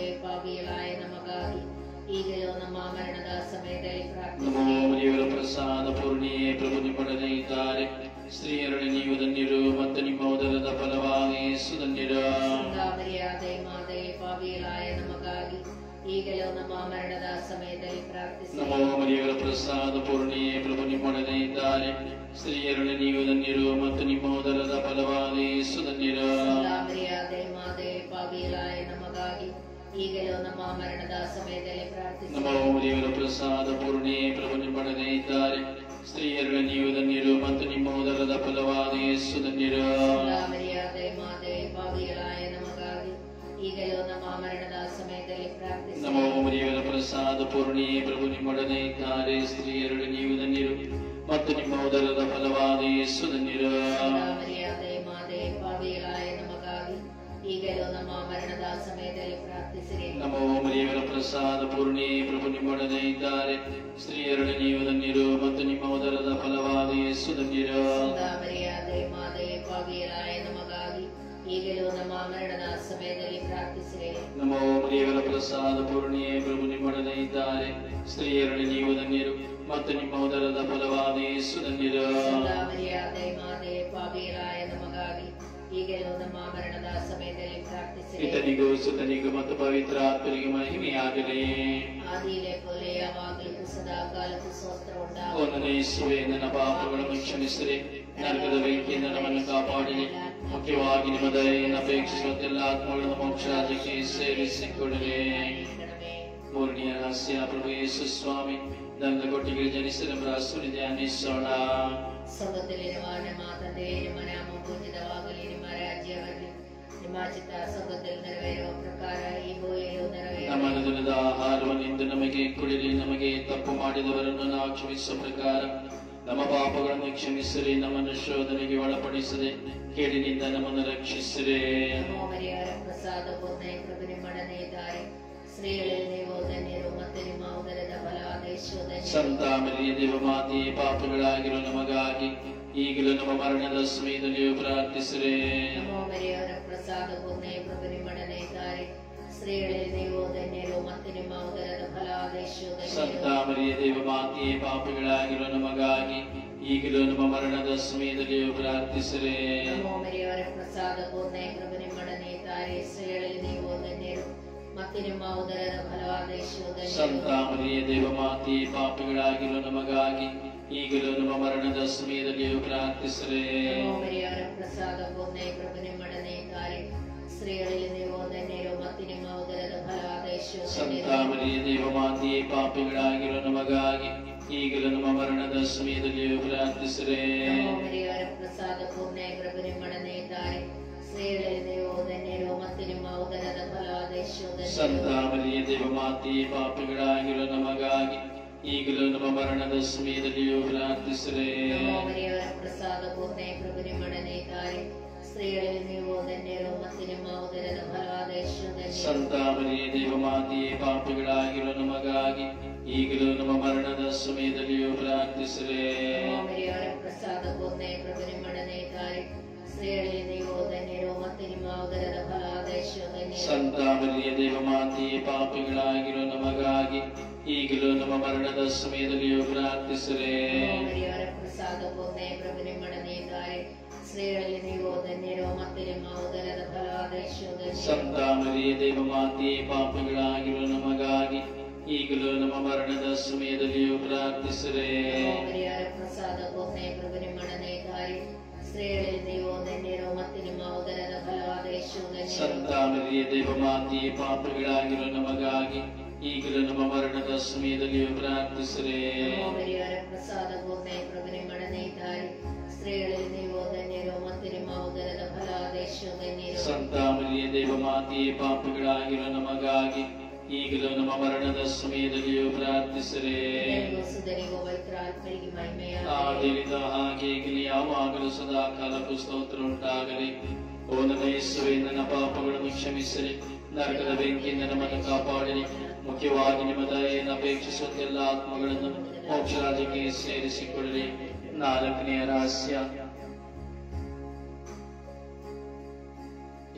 ಪಾಪಿಗಳಾಯ ನಮಗಾಗಿ ಈಗಲೂ ನಮ್ಮ ಮರಣದ ಸಮಯದಲ್ಲಿ ನಮೋ ಪ್ರಾರ್ಥಿಸಿರಿ ದೇವರ ಪ್ರಸಾದ ಪೂರ್ಣಿಯೇ ಪ್ರಭು ನಿಮ್ಮೊಡನೆ ಇದ್ದಾರೆ ಸ್ತ್ರೀಯರೊಡನೆ ನೀವು ಧನ್ಯರು ಮತ್ತು ನಿಮ್ಮ ಉದರದ ಫಲವಾಗಿ ಯೇಸು ಧನ್ಯರು ಮರ್ಯಾದೆ ಮಾತೆ ಪಾಪಿಗಳಾಯ ನಮಗಾಗಿ ಈಗಲೂ ನಮ್ಮ ಮರಣದ ಸಮಯದಲ್ಲಿ ಪ್ರಾರ್ಥಿಸಿರಿ ನಮೋ ದೇವರ ಪ್ರಸಾದ ಪೂರ್ಣಿಯೇ ಪ್ರಭು ನಿಮ್ಮೊಡನೆ ಇದ್ದಾರೆ ಸ್ತ್ರೀಯರೊಡನೆ ನೀವು ಧನ್ಯರು ಮತ್ತು ನಿಮ್ಮ ಉದರದ ಫಲವಾಗಿ ಯೇಸು ಧನ್ಯರು ಮರ್ಯಾದೆ ಮಾತೆ ಪಾಪಿಗಳಾಯ ನಮಗಾಗಿ ಈಗಲೂ ನಮ್ಮ ಮರಣದ ಸಮಯದಲ್ಲಿ ಪ್ರಾರ್ಥಿಸಿರಿ ನಮೋ ದೇವರ ಪ್ರಸಾದ ಪೂರ್ಣಿಯೇ ಪ್ರಭು ನಿಮ್ಮೊಡನೆ ಇದ್ದಾರೆ ಸ್ತ್ರೀಯರೊಡನೆ ನೀವು ಧನ್ಯರು ಮತ್ತು ನಿಮ್ಮ ಉದರದ ಫಲವಾಗಿ ಯೇಸು ಧನ್ಯರು ಮರ್ಯಾದೆ ಮಾತೆ ಪಾಪಿಗಳಾಯ ನಮಗಾಗಿ ಈಗಲೂ ನಮ್ಮ ಮರಣದ ಸಮಯದಲ್ಲಿ ಪ್ರಾರ್ಥಿಸಿರಿ ನಮೋ ದೇವರ ಪ್ರಸಾದ ಪೂರ್ಣಿಯೇ ಪ್ರಭು ನಿಮ್ಮೊಡನೆ ಇದ್ದಾರೆ ಸ್ತ್ರೀಯರೊಡನೆ ನೀವು ಧನ್ಯರು ಮತ್ತು ನಿಮ್ಮ ಉದರದ ಫಲವಾದ ಯೇಸು ಧನ್ಯರು ಮರ್ಯಾದೆ ಮಾತೆ ಪಾಪಿಗಳಾಯ ನಮಗಾಗಿ ಈಗಲೂ ನಮ್ಮ ಮರಣದ ಸಮಯದಲ್ಲಿ ಪ್ರಾರ್ಥಿಸಿರಿ ನಮೋ ದೇವರ ಪ್ರಸಾದ ಪೂರ್ಣಿಯೇ ಪ್ರಭು ನಿಮ್ಮೊಡನೆ ಇದ್ದಾರೆ ಸ್ತ್ರೀಯರೊಡನೆ ನೀವು ಧನ್ಯರು ಮತ್ತು ನಿಮ್ಮ ಉದರದ ಫಲವಾದ ಯೇಸು ಧನ್ಯರು ಮರ್ಯಾದೆ ಮಾತೆ ಪಾಪಿಗಳಾಯ ನಮಗಾಗಿ ಈಗಲೂ ನಮ್ಮ ಮರಣದ ಸಮಯದಲ್ಲಿ ಪ್ರಾರ್ಥಿಸಿರಿ ನಮೋ ದೇವರ ಪ್ರಸಾದ ಪೂರ್ಣಿಯೇ ಪ್ರಭು ನಿಮ್ಮೊಡನೆ ಇದ್ದಾರೆ ಸ್ತ್ರೀಯರೊಡನೆ ನೀವು ಧನ್ಯರು ಮತ್ತು ನಿಮ್ಮ ಉದರದ ಫಲವಾದ ಯೇಸು ಧನ್ಯರು ಮರ್ಯಾದೆ ಮಾತೆ ಪಾಪಿಗಳಾಯ ನಮಗಾಗಿ ಈಗಲೂ ನಮ್ಮ ಮರಣದ ಸಮಯದಲ್ಲಿ ಪ್ರಾರ್ಥಿಸಿರಿ ಪಿತನಿಗೂ ಸುತನಿಗೂ ಮತ್ತು ಪವಿತ್ರ ಆತ್ಮನಿಗೆ ಮಹಿಮೆಯಾಗಲಿ ಆದಿಲೆ ಪೊಲೆ ಯಾವಾಗಲೂ ಸದಾ ಕಾಲಕ್ಕೂ ಸ್ತೋತ್ರ ಉಂಟಾಗಲಿ. ಒಂದನೇ ಯೇಸುವೆ ನನ್ನ ಪಾಪಗಳನ್ನು ಕ್ಷಮಿಸಿರಿ ನರಕದ ಬೆಂಕಿಯಿಂದ ನಮ್ಮನ್ನು ಕಾಪಾಡಿರಿ ಮುಖ್ಯವಾಗಿ ನಿಮ್ಮ ದಯೆಯನ್ನು ಅಪೇಕ್ಷಿಸುವಂತೆಲ್ಲ ಆತ್ಮಗಳನ್ನು ಮೋಕ್ಷ ರಾಜ್ಯಕ್ಕೆ ಸೇರಿಸಿಕೊಡಲಿ ಕಣವೇ. ಮೂರನೆಯ ರಹಸ್ಯ ಪ್ರಭು ಯೇಸು ಸ್ವಾಮಿ ದಂಡ ಕೊಟ್ಟಿಗೆ ಜನಿಸಿದ ಬ್ರಾಸುರಿ ಧ್ಯಾನಿಸೋಣ ಸ್ವರ್ಗದಲ್ಲಿರುವ ನಮ್ಮ ತಂದೆ ನಿಮ್ಮ ನಾಮ ಪೂಜಿತವಾಗಲಿ ನಿಮ್ಮ ರಾಜ್ಯ ಬರಲಿ ನಿಮ್ಮ ಚಿತ್ತ ಸ್ವರ್ಗದಲ್ಲಿ ನೆರವೇರುವ ಪ್ರಕಾರ ಈ ಭೂಮಿಯಲ್ಲೂ ನಮ್ಮ ನೆರವೇರಲಿ ದಿನದ ಆಹಾರವನ್ನು ಇಂದು ನಮಗೆ ಕುಡಿರಿ ನಮಗೆ ತಪ್ಪು ಮಾಡಿದವರನ್ನು ನಾವು ಕ್ಷಮಿಸುವ ಪ್ರಕಾರ ನಮ್ಮ ಪಾಪಗಳನ್ನು ಕ್ಷಮಿಸಿರಿ ನಮ್ಮನ್ನು ಶೋಧನೆಗೆ ಒಳಪಡಿಸದೆ ಕೇಡಿನಿಂದ ನಮ್ಮನ್ನು ರಕ್ಷಿಸಿರಿ ನಮೋ ಮರಿಯರ ಪ್ರಸಾದ ಪೂರ್ಣ ಪ್ರಭು ನಿಮ್ಮೊಡನೆ ಇದ್ದಾರೆ ಸ್ತ್ರೀಗಳಲ್ಲಿ ನೀವು ಧನ್ಯರು ಮತ್ತೆ ನಿಮ್ಮ ಉದರದ ಫಲವಾದ ಯೇಸು ಧನ್ಯರು. ಸಂತ ಮರಿಯ ದೇವ ಮಾತೆಯೇ ಪಾಪಗಳಾಗಿರೋ ನಮಗಾಗಿ ಈಗಲೂ ನಮ್ಮ ಮರಣದ ಸಮಯದಲ್ಲಿಯೂ ಪ್ರಾರ್ಥಿಸಿರಿ ನಮೋ ಮರಿಯವರ ಪ್ರಸಾದ ಪೂರ್ಣ ಪ್ರಭು ನಿಮ್ಮೊಡನೆ ಇದ್ದಾರೆ ಸ್ತ್ರೀಗಳಲ್ಲಿ ನೀವು ಧನ್ಯರು ಮತ್ತೆ ನಿಮ್ಮ ಉದರದ ಫಲವಾದ ಯೇಸು ಸಂತ ಧನ್ಯರು ಮರಿಯ ದೇವ ಮಾತೆಯೇ ಪಾಪಗಳಾಗಿರೋ ನಮಗಾಗಿ ಈಗಲೂ ನಮ್ಮ ಮರಣದ ಸಮಯದಲ್ಲಿಯೂ ಪ್ರಾರ್ಥಿಸಿರಿ ನಮೋ ಮರಿಯವರ ಪ್ರಸಾದ ಪೂರ್ಣ ಪ್ರಭು ನಿಮ್ಮೊಡನೆ ಇದ್ದಾರೆ ಸ್ತ್ರೀಗಳಲ್ಲಿ ನೀವು ಧನ್ಯರು ಮತ್ತೆ ನಿಮ್ಮ ಉದರದ ಫಲವಾದ ಯೇಸು ಸಂತ ಧನ್ಯರು ಮರಿಯ ದೇವ ಮಾತೆಯೇ ಪಾಪಗಳಾಗಿರೋ ನಮಗಾಗಿ ಈಗಲೂ ನಮ್ಮ ಮರಣದ ಸಮಯದಲ್ಲಿಯೂ ಪ್ರಾರ್ಥಿಸಿರಿ ನಮೋ ಮರಿಯವರ ಪ್ರಸಾದ ಪೂರ್ಣ ಪ್ರಭು ನಿಮ್ಮೊಡನೆ ಇದ್ದಾರೆ ಸ್ತ್ರೀಗಳಲ್ಲಿ ನೀವು ಧನ್ಯರು ಮತ್ತೆ ನಿಮ್ಮ ಉದರದ ಫಲವಾದ ಯೇಸು ಸಂತ ಧನ್ಯರು ಮರಿಯ ದೇವ ಮಾತೆಯೇ ಪಾಪಿಗಳಾಗಿರೋ ನಮಗಾಗಿ ಈಗಲೂ ನಮ್ಮ ಮರಣದ ಸಮಯದಲ್ಲಿಯೂ ಪ್ರಾರ್ಥಿಸಿರಿ ನಮೋ ಮರಿಯವರ ಪ್ರಸಾದ ಪೂರ್ಣ ಪ್ರಭು ನಿಮ್ಮೊಡನೆ ಇದ್ದಾರೆ ಸ್ತ್ರೀಗಳಲ್ಲಿ ನೀವು ಧನ್ಯರು ಮತ್ತೆ ನಿಮ್ಮ ಉದರದ ಫಲವಾದ ಯೇಸು ಸಂತ ಧನ್ಯರು ಮರಿಯ ದೇವ ಮಾತೆಯೇ ಪಾಪಿಗಳಾಗಿರೋ ನಮಗಾಗಿ ಈಗಲೂ ನಮ್ಮ ಮರಣದ ಸಮಯದಲ್ಲಿಯೂ ಪ್ರಾರ್ಥಿಸಿರಿ ನಮೋ ಮರಿಯವರ ಪ್ರಸಾದ ಪೂರ್ಣ ಪ್ರಭು ನಿಮ್ಮೊಡನೆ ಇದ್ದಾರೆ ಸ್ತ್ರೀಗಳಲ್ಲಿ ನೀವು ಧನ್ಯರು ಮತ್ತೆ ನಿಮ್ಮ ಉದರದ ಫಲವಾದ ಯೇಸು ಧನ್ಯರು ಸಂತ ಮರಿಯ ದೇವ ಮಾತೆಯೇ ಪಾಪಿಗಳಾಗಿರೋ ನಮಗಾಗಿ ಈಗಲೂ ನಮ್ಮ ಮರಣದ ಸಮಯದಲ್ಲಿಯೂ ಪ್ರಾರ್ಥಿಸಿರಿ ನಮೋ ಮರಿಯವರ ಪ್ರಸಾದ ಪೂರ್ಣ ಪ್ರಭು ನಿಮ್ಮೊಡನೆ ಇದ್ದಾರೆ ಸ್ತ್ರೀಗಳಲ್ಲಿ ನೀವು ಧನ್ಯರು ಮತ್ತೆ ನಿಮ್ಮ ಉದರದ ಫಲವಾದ ಯೇಸು ಧನ್ಯರು ಸಂತ ಮರಿಯ ದೇವ ಮಾತೆಯೇ ಪಾಪಿಗಳಾಗಿರೋ ನಮಗಾಗಿ ಈಗಲೂ ನಮ್ಮ ಮರಣದ ಸಮಯದಲ್ಲಿಯೂ ಪ್ರಾರ್ಥಿಸಿರಿ ನಮೋ ಮರಿಯವರ ಪ್ರಸಾದ ಪೂರ್ಣ ಪ್ರಭು ನಿಮ್ಮೊಡನೆ ಇದ್ದಾರೆ ಸ್ತ್ರೀಗಳಲ್ಲಿ ನೀವು ಧನ್ಯರು ಮತ್ತೆ ನಿಮ್ಮ ಉದರದ ಫಲವಾದ ಯೇಸು ಧನ್ಯರು ಸಂತ ಮರಿಯ ದೇವ ಮಾತೆಯೇ ಪಾಪಿಗಳಾಗಿರೋ ನಮಗಾಗಿ ಈಗಲೂ ನಮ್ಮ ಮರಣದ ಸಮಯದಲ್ಲಿಯೂ ಪ್ರಾರ್ಥಿಸಿರಿ ನಮೋ ಮರಿಯವರ ಪ್ರಸಾದ ಪೂರ್ಣ ಪ್ರಭು ನಿಮ್ಮೊಡನೆ ಇದ್ದಾರೆ ಸ್ತ್ರೀಗಳಲ್ಲಿ ನೀವು ಧನ್ಯರು ಮತ್ತೆ ನಿಮ್ಮ ಉದರದ ಫಲವಾದ ಯೇಸು ಧನ್ಯರು ಸಂತ ಮರಿಯ ದೇವ ಮಾತೆಯೇ ಪಾಪಿಗಳಾಗಿರೋ ನಮಗಾಗಿ ಈಗಲೂ ನಮ್ಮ ಮರಣದ ಸಮಯದಲ್ಲಿಯೂ ಪ್ರಾರ್ಥಿಸಿರಿ ನಮೋ ಮರಿಯವರ ಪ್ರಸಾದ ಪೂರ್ಣ ಪ್ರಭು ನಿಮ್ಮೊಡನೆ ಇದ್ದಾರೆ ಸ್ತ್ರೀಗಳಲ್ಲಿ ನೀವು ಧನ್ಯರು ಮತ್ತೆ ನಿಮ್ಮ ಉದರದ ಫಲವಾದ ಯೇಸು ಧನ್ಯರು ಸಂತ ಮರಿಯ ದೇವ ಮಾತೆಯೇ ಪಾಪಿಗಳಾಗಿರೋ ನಮಗಾಗಿ ಈಗಲೂ ನಮ್ಮ ಮರಣದ ಸಮಯದಲ್ಲಿಯೂ ಪ್ರಾರ್ಥಿಸಿರಿ ಎಲ್ಲರಿಗೂ ಸುಧರಿಗೂ ಪವಿತ್ರ ಆತ್ಮರಿಗೆ ಮಹಿಮೆಯಾಗಲಿ ಆದಿರಿದ ಹಾಗೆ ಈಗಲೂ ಯಾವಾಗಲೂ ಸದಾ ಕಾಲಕ್ಕೂ ಸ್ತೋತ್ರ ಉಂಟಾಗಲಿ ಓ ನನ್ನ ಯೇಸುವೆ ನನ್ನ ಪಾಪಗಳನ್ನು ಕ್ಷಮಿಸಿರಿ ನರಕದ ಬೆಂಕಿಯಿಂದ ನಮ್ಮನ್ನು ಕಾಪಾಡಿರಿ ಮುಖ್ಯವಾಗಿ ನಿಮ್ಮ ದಯೆಯನ್ನು ಅಪೇಕ್ಷಿಸುವಂತೆಲ್ಲ ಆತ್ಮಗಳನ್ನು ಮೋಕ್ಷ ರಾಜ್ಯಕ್ಕೆ ಸೇರಿಸಿಕೊಳ್ಳಿರಿ ನಾಲ್ಕನೆಯ ರಹಸ್ಯ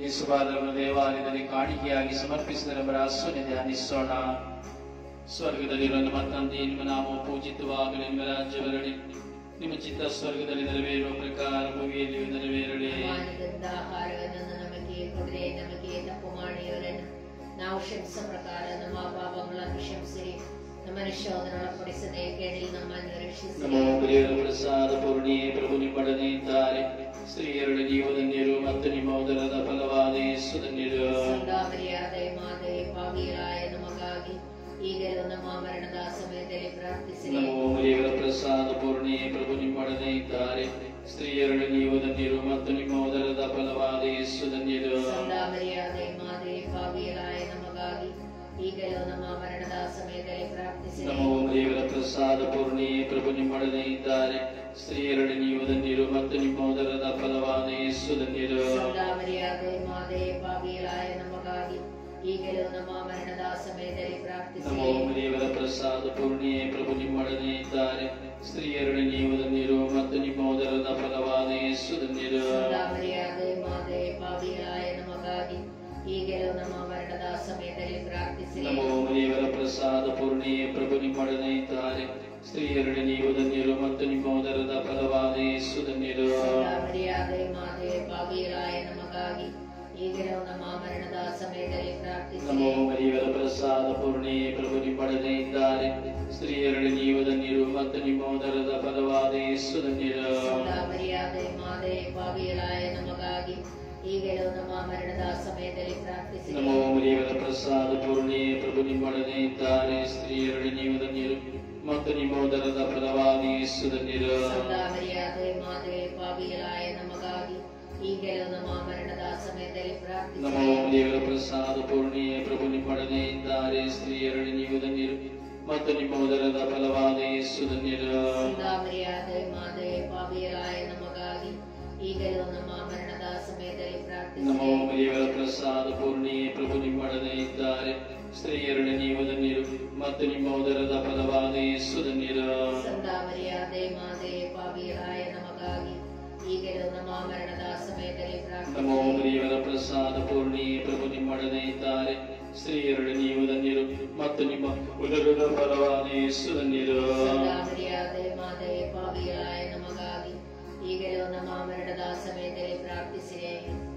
ಯೇಸುಬಾಲರನ್ನು ದೇವಾಲಯದಲ್ಲಿ ಕಾಣಿಕೆಯಾಗಿ ಸಮರ್ಪಿಸಿದ ಬರಾಸುನೆ ಧ್ಯಾನಿಸೋಣ ಸ್ವರ್ಗದಲ್ಲಿರುವ ನಮ್ಮ ತಂದೆ ನಿಮ್ಮ ನಾಮ ಪೂಜಿತವಾಗಲಿ ನಿಮ್ಮ ರಾಜ್ಯ ಬರಲಿ ನಿಮ್ಮ ಚಿತ್ತ ಸ್ವರ್ಗದಲ್ಲಿ ನೆರವೇರುವ ಪ್ರಕಾರ ಭೂಮಿಯಲ್ಲಿಯೂ ನೆರವೇರಲಿ ಮಾನದಂಡ ಆಹಾರವನ್ನು ನಮಗೆ ಕೊಡದೆ ನಮಗೆ ತಪ್ಪು ಮಾಡಿಯವರನ್ನು ನಾವು ಕ್ಷಮಿಸ ಪ್ರಕಾರ ನಮ್ಮ ಪಾಪಗಳನ್ನು ಕ್ಷಮಿಸಿರಿ ನಮ್ಮನ್ನು ಶೋಧನೊಳಪಡಿಸದೆ ಕೇಳಿ ನಮ್ಮನ್ನು ರಕ್ಷಿಸಿ ನಮೋ ಪ್ರಿಯರ ಪ್ರಸಾದ ಪೂರ್ಣಿಯೇ ಪ್ರಭು ನಿಮ್ಮೊಡನೆ ಇದ್ದಾರೆ ಸ್ತ್ರೀಯರೊಡ ನೀವು ಧನ್ಯರು ಮತ್ತು ನಿಮ್ಮ ಉದರದ ಫಲವಾದ ಯೇಸು ಧನ್ಯರು ಸಂಗಾಮರಿಯಾದ ಮಾತೆ ಪಾವಿರಾಯ ನಮಗಾಗಿ ಈಗಲೂ ನಮ್ಮ ಮರಣದ ಸಮಯದಲ್ಲಿ ಪ್ರಾರ್ಥಿಸಿರಿ ನಮೋ ಪ್ರಿಯರ ಪ್ರಸಾದ ಪೂರ್ಣಿಯೇ ಪ್ರಭು ನಿಮ್ಮೊಡನೆ ಇದ್ದಾರೆ ಸ್ತ್ರೀಯರೊಡ ನೀವು ಧನ್ಯರು ಮತ್ತು ನಿಮ್ಮ ಉದರದ ಫಲವಾದ ಯೇಸು ಧನ್ಯರು ಸಂಗಾಮರಿಯಾದ ಮಾತೆ ಪಾವಿರಾಯ ನಮಗಾಗಿ ಈಗಲೂ ನಮ್ಮ ಮರಣದ ಸಮಯದಲ್ಲಿ ಪ್ರಾರ್ಥಿಸಿರಿ ನಮೋ ದೇವರ ಪ್ರಸಾದ ಪೂರ್ಣಿಯೇ ಪ್ರಭು ನಿಮ್ಮೊಡನೆ ಇದ್ದಾರೆ ಸ್ತ್ರೀಯರೊಡ ನೀವು ಧನ್ಯರು ಮತ್ತು ನಿಮ್ಮ ಉದರದ ಫಲವಾದ ಯೇಸು ಧನ್ಯರು ಸಂಗಾಮರಿಯಾದ ಮಾತೆ ಪಾವಿರಾಯ ನಮಗಾಗಿ ಈಗಲೂ ನಮ್ಮ ಮರಣದ ಸಮಯದಲ್ಲಿ ಪ್ರಾರ್ಥಿಸಿರಿ ನಮೋ ದೇವರ ಪ್ರಸಾದ ಪೂರ್ಣಿಯೇ ಪ್ರಭು ನಿಮ್ಮೊಡನೆ ಇದ್ದಾರೆ ಸ್ತ್ರೀಯರೊಡ ನೀವು ಧನ್ಯರು ಮತ್ತು ನಿಮ್ಮ ಉದರದ ಫಲವಾದ ಯೇಸು ಧನ್ಯರು ಸಂಗಾಮರಿಯಾದ ಮಾತೆ ಪಾವಿರಾಯ ನಮಗಾಗಿ ಈಗಲೂ ನಮ್ಮ ಮರಣದ ಸಮಯದಲ್ಲಿ ಪ್ರಾರ್ಥಿಸಿರಿ ನಮೋ ದೇವರ ಪ್ರಸಾದ ಪೂರ್ಣಿಯೇ ಪ್ರಭು ನಿಮ್ಮೊಡನೆ ಇದ್ದಾರೆ ಸ್ತ್ರೀಯರೊಡ ನೀವು ಧನ್ಯರು ಮತ್ತು ನಿಮ್ಮ ಉದರದ ಫಲವಾದ ಯೇಸು ಧನ್ಯರು ಸಂಗಾಮರಿಯಾದ ಮಾತೆ ಪಾವಿರಾಯ ನಮಗಾಗಿ ಈಗಲೂ ನಮ್ಮ ಮರಣದ ಸಮಯದಲ್ಲಿ ಪ್ರಾರ್ಥಿಸಿರಿ ನಮೋ ದೇವರ ಪ್ರಸಾದ ಪೂರ್ಣಿಯೇ ಪ್ರಭು ನಿಮ್ಮೊಡನೆ ಇದ್ದಾರೆ ಸ್ತ್ರೀಯರೊಡ ನೀವು ಧನ್ಯರು ಮತ್ತು ನಿಮ್ಮ ಉದರದ ಫಲವಾದ ಯೇಸು ಧನ್ಯರು ಸಂಗಾಮರಿಯಾದ ಮಾತೆ ಪಾವಿರಾಯ ನಮಗಾಗಿ ಈಗಲೂ ನಮ್ಮ ಮರಣದ ಸಮಯದಲ್ಲಿ ಪ್ರಾರ್ಥಿಸಿರಿ ನಮೋ ದೇವರ ಪ್ರಸಾದ ಪೂರ್ಣಿಯೇ ಪ್ರಭು ನಿಮ್ಮೊಡನೆ ಇದ್ದಾರೆ ಸ್ತ್ರೀಯರೊಡ ನೀವು ಧನ್ಯರು ಮತ್ತು ನಿಮ್ಮ ಉದರದ ಫಲವಾದ ಯೇಸು ಧನ್ಯರು ಸಂಗಾಮರಿಯಾದ ಮಾತೆ ಪಾವಿರಾಯ ನಮಗಾಗಿ ಈಗಲೂ ನಮ್ಮ ಮರಣದ ಸಮಯದಲ್ಲಿ ನಮೋ ಪ್ರಾರ್ಥಿಸಿರಿ ದೇವರ ಪ್ರಸಾದ ಪೂರ್ಣಿಯೇ ಪ್ರಭು ನಿಮ್ಮೊಡನೆ ಇದ್ದಾರೆ ಸ್ತ್ರೀಯರೊಡ ನೀವು ಧನ್ಯರು ಮತ್ತು ನಿಮ್ಮ ಉದರದ ಫಲವಾದ ಯೇಸು ಧನ್ಯರು ಸಂಗಾಮರಿಯಾದ ಮಾತೆ ಪಾವಿರಾಯ ನಮಗಾಗಿ ಈಗಲೂ ನಮ್ಮ ಮರಣದ ಸಮಯದಲ್ಲಿ ನಮೋ ಪ್ರಾರ್ಥಿಸಿರಿ ದೇವರ ಪ್ರಸಾದ ಪೂರ್ಣಿಯೇ ಪ್ರಭು ನಿಮ್ಮೊಡನೆ ಇದ್ದಾರೆ ಸ್ತ್ರೀಯರೊಡ ನೀವು ಧನ್ಯರು ಮತ್ತು ನಿಮ್ಮ ಉದರದ ಫಲವಾದ ಯೇಸು ಧನ್ಯರು ಸಂಗಾಮರಿಯಾದ ಮಾತೆ ಪಾವಿರಾಯ ನಮಗಾಗಿ ಈಗಲೂ ನಮ್ಮ ಮರಣದ ಸಮಯದಲ್ಲಿ ನಮೋ ಪ್ರಾರ್ಥಿಸಿರಿ ದೇವರ ಪ್ರಸಾದ ಪೂರ್ಣಿಯೇ ಪ್ರಭು ನಿಮ್ಮೊಡನೆ ಇದ್ದಾರೆ ಸ್ತ್ರೀಯರೊಡ ನೀವು ಧನ್ಯರು ಮತ್ತು ನಿಮ್ಮ ಉದರದ ಫಲವಾದ ಯೇಸು ಧನ್ಯರು ಸಂಗಾಮರಿಯಾದ ಮಾತೆ ಪಾವಿರಾಯ ನಮಗಾಗಿ ಈಗಲೂ ನಮ್ಮ ಮರಣದ ಸಮಯದಲ್ಲಿ ಪ್ರಾರ್ಥಿಸಿರಿ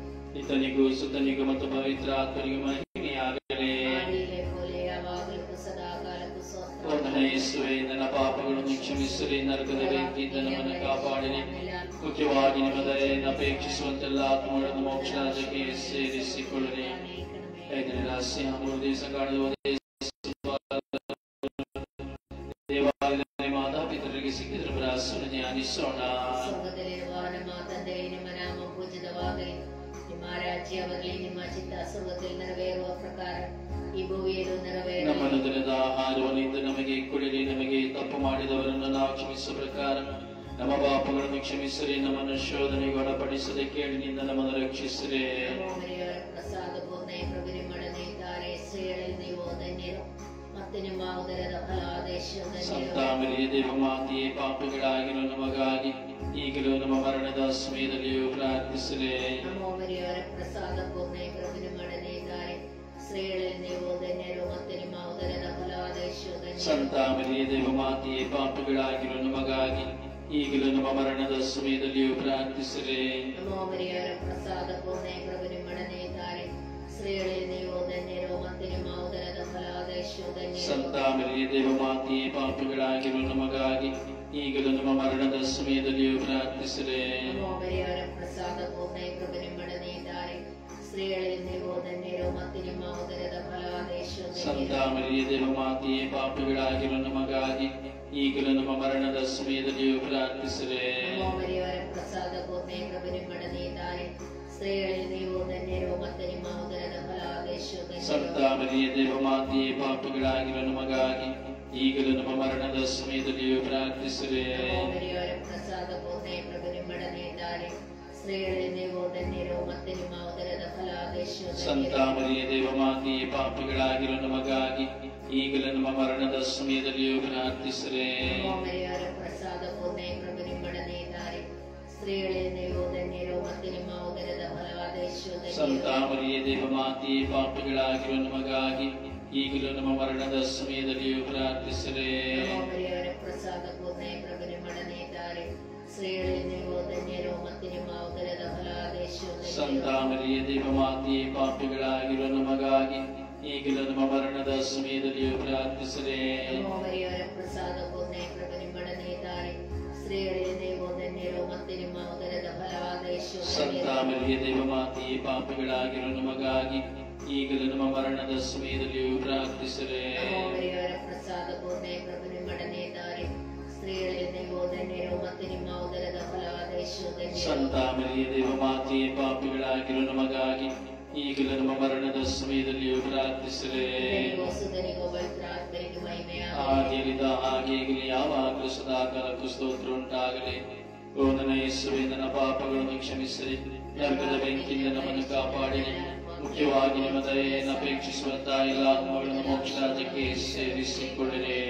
ಇತನಿಗೂ ಸುತನಿಗೂ ಮತ್ತು ಪವಿತ್ರ ಆತ್ಮನಿಗೂ ಮಹಿಮೆಯಾಗಲಿ ಆದಿಲೆ ಪೋಲೆ ಯಾವಾಗಲೂ ಸದಾ ಕಾಲಕ್ಕೂ ಸ್ತೋತ್ರ. ವಂದನೆ ಯೇಸುವೆ ನನ್ನ ಪಾಪಗಳನ್ನು ಕ್ಷಮಿಸಿರಿ ನರಕದ ಬೆಂಕಿಯಿಂದ ನಮ್ಮನ್ನು ಕಾಪಾಡಿರಿ ಮುಖ್ಯವಾಗಿ ನಿಮ್ಮ ದಯೆಯನ್ನು ಅಪೇಕ್ಷಿಸುವಂತೆಲ್ಲ ಆತ್ಮಗಳನ್ನು ಮೋಕ್ಷ ರಾಜ್ಯಕ್ಕೆ ಸೇರಿಸಿಕೊಳ್ಳಿರಿ ಐದನೇ ರಹಸ್ಯ ಮೂರು ದಿವಸ ಕಾಣುವ ದೇವಾಲಯದಲ್ಲಿ ಮಾತಾಪಿತರಿಗೆ ಸಿಕ್ಕಿದ್ರ ಭರಾಸನ ಧ್ಯಾನಿಸೋಣ ಸ್ವರ್ಗದಲ್ಲಿರುವ ನಮ್ಮ ತಂದೆ ನಿಮ್ಮ ನಾಮ ಪೂಜಿತವಾಗಲಿ ನಿಮ್ಮ ರಾಜ್ಯ ಬರಲಿ ನಿಮ್ಮ ಚಿತ್ತ ಸ್ವರ್ಗದಲ್ಲಿ ನೆರವೇರುವ ಪ್ರಕಾರ ಈ ಭೂಮಿಯಲ್ಲೂ ನೆರವೇರಲಿ ನಮ್ಮನ್ನು ದಿನದ ಆಹಾರವನ್ನು ಇಂದು ನಮಗೆ ಕೊಡಿರಿ ನಮಗೆ ತಪ್ಪು ಮಾಡಿದವರನ್ನು ನಾವು ಕ್ಷಮಿಸುವ ಪ್ರಕಾರ ನಮ್ಮ ಪಾಪಗಳನ್ನು ಕ್ಷಮಿಸಿರಿ ನಮ್ಮನ್ನು ಶೋಧನೆಗೆ ಒಳಪಡಿಸದೆ ಕೇಳಿನಿಂದ ನಮ್ಮನ್ನು ರಕ್ಷಿಸಿರಿ ನಮೋ ಮರಿಯವರ ಪ್ರಸಾದ ಪೂರ್ಣ ಪ್ರಭು ನಿಮ್ಮೊಡನೆ ಇದ್ದಾರೆ ಸ್ತ್ರೀಯರಲ್ಲಿ ನೀವು ಧನ್ಯರು ಮತ್ತೆ ನಿಮ್ಮ ಉದರದ ಫಲಾದ ಯೇಸು ಧನ್ಯರು ಸಂತಾಮರಿಯ ದೇವ ಮಾತೆಯೇ ಪಾಪಿಗಳಾಗಿರೋ ನಮಗಾಗಿ ಈಗಲೂ ನಮ್ಮ ಮರಣದ ಸಮಯದಲ್ಲಿಯೂ ಪ್ರಾರ್ಥಿಸಿರಿ ನಮೋ ಮರಿಯವರ ಪ್ರಸಾದ ಪೂರ್ಣ ಪ್ರಭು ನಿಮ್ಮೊಡನೆ ಇದ್ದಾರೆ ಸ್ತ್ರೀಯರಲ್ಲಿ ನೀವು ಧನ್ಯರು ಮತ್ತೆ ನಿಮ್ಮ ಉದರದ ಫಲಾದ ಯೇಸು ಧನ್ಯರು ಸಂತಾಮರಿಯ ದೇವ ಮಾತೆಯೇ ಪಾಪಿಗಳಾಗಿರೋ ನಮಗಾಗಿ ಈಗಲೂ ನಮ್ಮ ಮರಣದ ಸಮಯದಲ್ಲಿಯೂ ಪ್ರಾರ್ಥಿಸಿರಿ ನಮೋ ಮರಿಯವರ ಪ್ರಸಾದ ಪೂರ್ಣ ಪ್ರಭು ನಿಮ್ಮೊಡನೆ ಇದ್ದಾರೆ ಸ್ತ್ರೀಯರಲ್ಲಿ ನೀವು ಧನ್ಯರು ಮತ್ತೆ ನಿಮ್ಮ ಉದರದ ಫಲಾದ ಯೇಸು ಧನ್ಯರು ಸಂತಾಮರಿಯ ದೇವ ಮಾತೆಯೇ ಪಾಪಿಗಳಾಗಿರೋ ನಮಗಾಗಿ ಈಗಲೂ ನಮ್ಮ ಮರಣದ ಸಮಯದಲ್ಲಿಯೂ ಪ್ರಾರ್ಥಿಸಿರಿ ನಮೋ ಮರಿಯವರ ಪ್ರಸಾದ ಪೂರ್ಣ ಪ್ರಭು ನಿಮ್ಮೊಡನೆ ಇದ್ದಾರೆ ಸ್ತ್ರೀಯರಲ್ಲಿ ನೀವು ಧನ್ಯರು ಮತ್ತೆ ನಿಮ್ಮ ಉದರದ ಫಲಾದ ಯೇಸು ಧನ್ಯರು ಸಂತಾಮರಿಯ ದೇವ ಮಾತೆಯೇ ಪಾಪಿಗಳಾಗಿರೋ ನಮಗಾಗಿ ಈಗಲೂ ನಮ್ಮ ಮರಣದ ಸಮಯದಲ್ಲಿಯೂ ಪ್ರಾರ್ಥಿಸಿರಿ ನಮೋ ಮರಿಯವರ ಪ್ರಸಾದ ಪೂರ್ಣ ಪ್ರಭು ನಿಮ್ಮೊಡನೆ ಇದ್ದಾರೆ ಸ್ತ್ರೀಯರಲ್ಲಿ ನೀವು ಧನ್ಯರು ಮತ್ತೆ ನಿಮ್ಮ ಉದರದ ಫಲಾದ ಯೇಸು ಧನ್ಯರು ಸಂತಾಮರಿಯ ದೇವ ಮಾತೆಯೇ ಪಾಪಿಗಳಾಗಿರೋ ನಮಗಾಗಿ ಈಗಲೂ ನಮ್ಮ ಮರಣದ ಸಮಯದಲ್ಲಿಯೂ ಪ್ರಾರ್ಥಿಸಿರಿ ನಮೋ ಮರಿಯವರ ಪ್ರಸಾದ ಪೂರ್ಣ ಪ್ರಭು ನಿಮ್ಮೊಡನೆ ಇದ್ದಾರೆ ಸ್ತ್ರೀಯರಲ್ಲಿ ನೀವು ಧನ್ಯರು ಮತ್ತೆ ನಿಮ್ಮ ಉದರದ ಫಲಾದ ಯೇಸು ಧನ್ಯರು ಸಂತಾಮರಿಯ ದೇವ ಮಾತೆಯೇ ಪಾಪಿಗಳಾಗಿರೋ ನಮಗಾಗಿ ಈಗಲೂ ನಮ್ಮ ಮರಣದ ಸಮಯದಲ್ಲಿಯೂ ಪ್ರಾರ್ಥಿಸಿರಿ ನಮೋ ಮರಿಯವರ ಪ್ರಸಾದ ಪೂರ್ಣ ಪ್ರಭು ನಿಮ್ಮೊಡನೆ ಇದ್ದಾರೆ ಸ್ತ್ರೀಗಳೇ ನೀವು ಧನ್ಯರು ಮತ್ತು ನಿಮ್ಮ ಉದರದ ಫಲವಾದ ಯೇಸು ಸಂತ ಧನ್ಯರು ಮರಿಯ ದೇವಮಾತೆಯೇ ಪಾಪಿಗಳಾಗಿರುವ ನಮಗಾಗಿ ಈಗಲೂ ನಮ್ಮ ಮರಣದ ಸಮಯದಲ್ಲಿಯೂ ಪ್ರಾರ್ಥಿಸಲೇ ನಮೋ ಮರಿಯವರ ಪ್ರಸಾದ ಪೂರ್ಣ ಪ್ರಭು ನಿಮ್ಮೊಡನೆ ಇದ್ದಾರೆ ಸ್ತ್ರೀಗಳೇ ನೀವು ಧನ್ಯರು ಮತ್ತು ನಿಮ್ಮ ಉದರದ ಫಲವಾದ ಯೇಸು ಸಂತ ಧನ್ಯರು ಮರಿಯ ದೇವಮಾತೆಯೇ ಪಾಪಿಗಳಾಗಿರುವ ನಮಗಾಗಿ ಈಗಲೂ ನಮ್ಮ ಮರಣದ ಸಮಯದಲ್ಲಿಯೂ ಪ್ರಾರ್ಥಿಸಲೇ ನಮೋ ಮರಿಯವರ ಪ್ರಸಾದ ಪೂರ್ಣ ಪ್ರಭು ನಿಮ್ಮೊಡನೆ ಇದ್ದಾರೆ ಸ್ತ್ರೀಗಳೇ ನೀವು ಧನ್ಯರು ಮತ್ತು ನಿಮ್ಮ ಉದರದ ಫಲವಾದ ಯೇಸು ಸಂತ ಧನ್ಯರು ಮರಿಯ ದೇವಮಾತೆಯೇ ಪಾಪಿಗಳಾಗಿರುವ ನಮಗಾಗಿ ಈಗಲೂ ನಮ್ಮ ಮರಣದ ಸಮಯದಲ್ಲಿಯೂ ಪ್ರಾರ್ಥಿಸಲೇ ನಮೋ ಮರಿಯವರ ಪ್ರಸಾದ ಪೂರ್ಣ ಪ್ರಭು ನಿಮ್ಮೊಡನೆ ಇದ್ದಾರೆ ಸ್ತ್ರೀಗಳೇ ನೀವು ಧನ್ಯರು ಮತ್ತು ನಿಮ್ಮ ಉದರದ ಫಲವಾದ ಯೇಸು ಧನ್ಯರು ಸಂತ ಮರಿಯ ದೇವಮಾತೆಯೇ ಪಾಪಿಗಳಾಗಿರುವ ನಮಗಾಗಿ ಈಗಲೂ ನಮ್ಮ ಮರಣದ ಸಮಯದಲ್ಲಿಯೂ ಪ್ರಾರ್ಥಿಸಲೇ ದೇವರಿಗೂ ಸುಧನಿಗೂ ಪವಿತ್ರಾತ್ಮನಿಗೂ ಮಹಿಮೆಯಾಗಲಿ. ಹಾಗೇಲಿದ ಹಾಗೆ ಈಗಲೇ ಯಾವಾಗಲೂ ಸದಾಕಾಲಕ್ಕೂ ಸ್ತೋತ್ರ ಉಂಟಾಗಲಿ ಓ ನನ್ನ ಯೇಸುವೆ ನನ್ನ ಪಾಪಗಳನ್ನು ಕ್ಷಮಿಸಿರಿ ನರಕದ ಬೆಂಕಿಯಿಂದ ನಮ್ಮನ್ನು ಕಾಪಾಡಿರಿ ಮುಖ್ಯವಾಗಿ ನಿಮ್ಮ ದಯೆಯನ್ನು ಅಪೇಕ್ಷಿಸುವಂತಹ ಎಲ್ಲ ಆತ್ಮಗಳನ್ನು ಮೋಕ್ಷ ರಾಜ್ಯಕ್ಕೆ ಸೇರಿಸಿಕೊಳ್ಳಿರಿ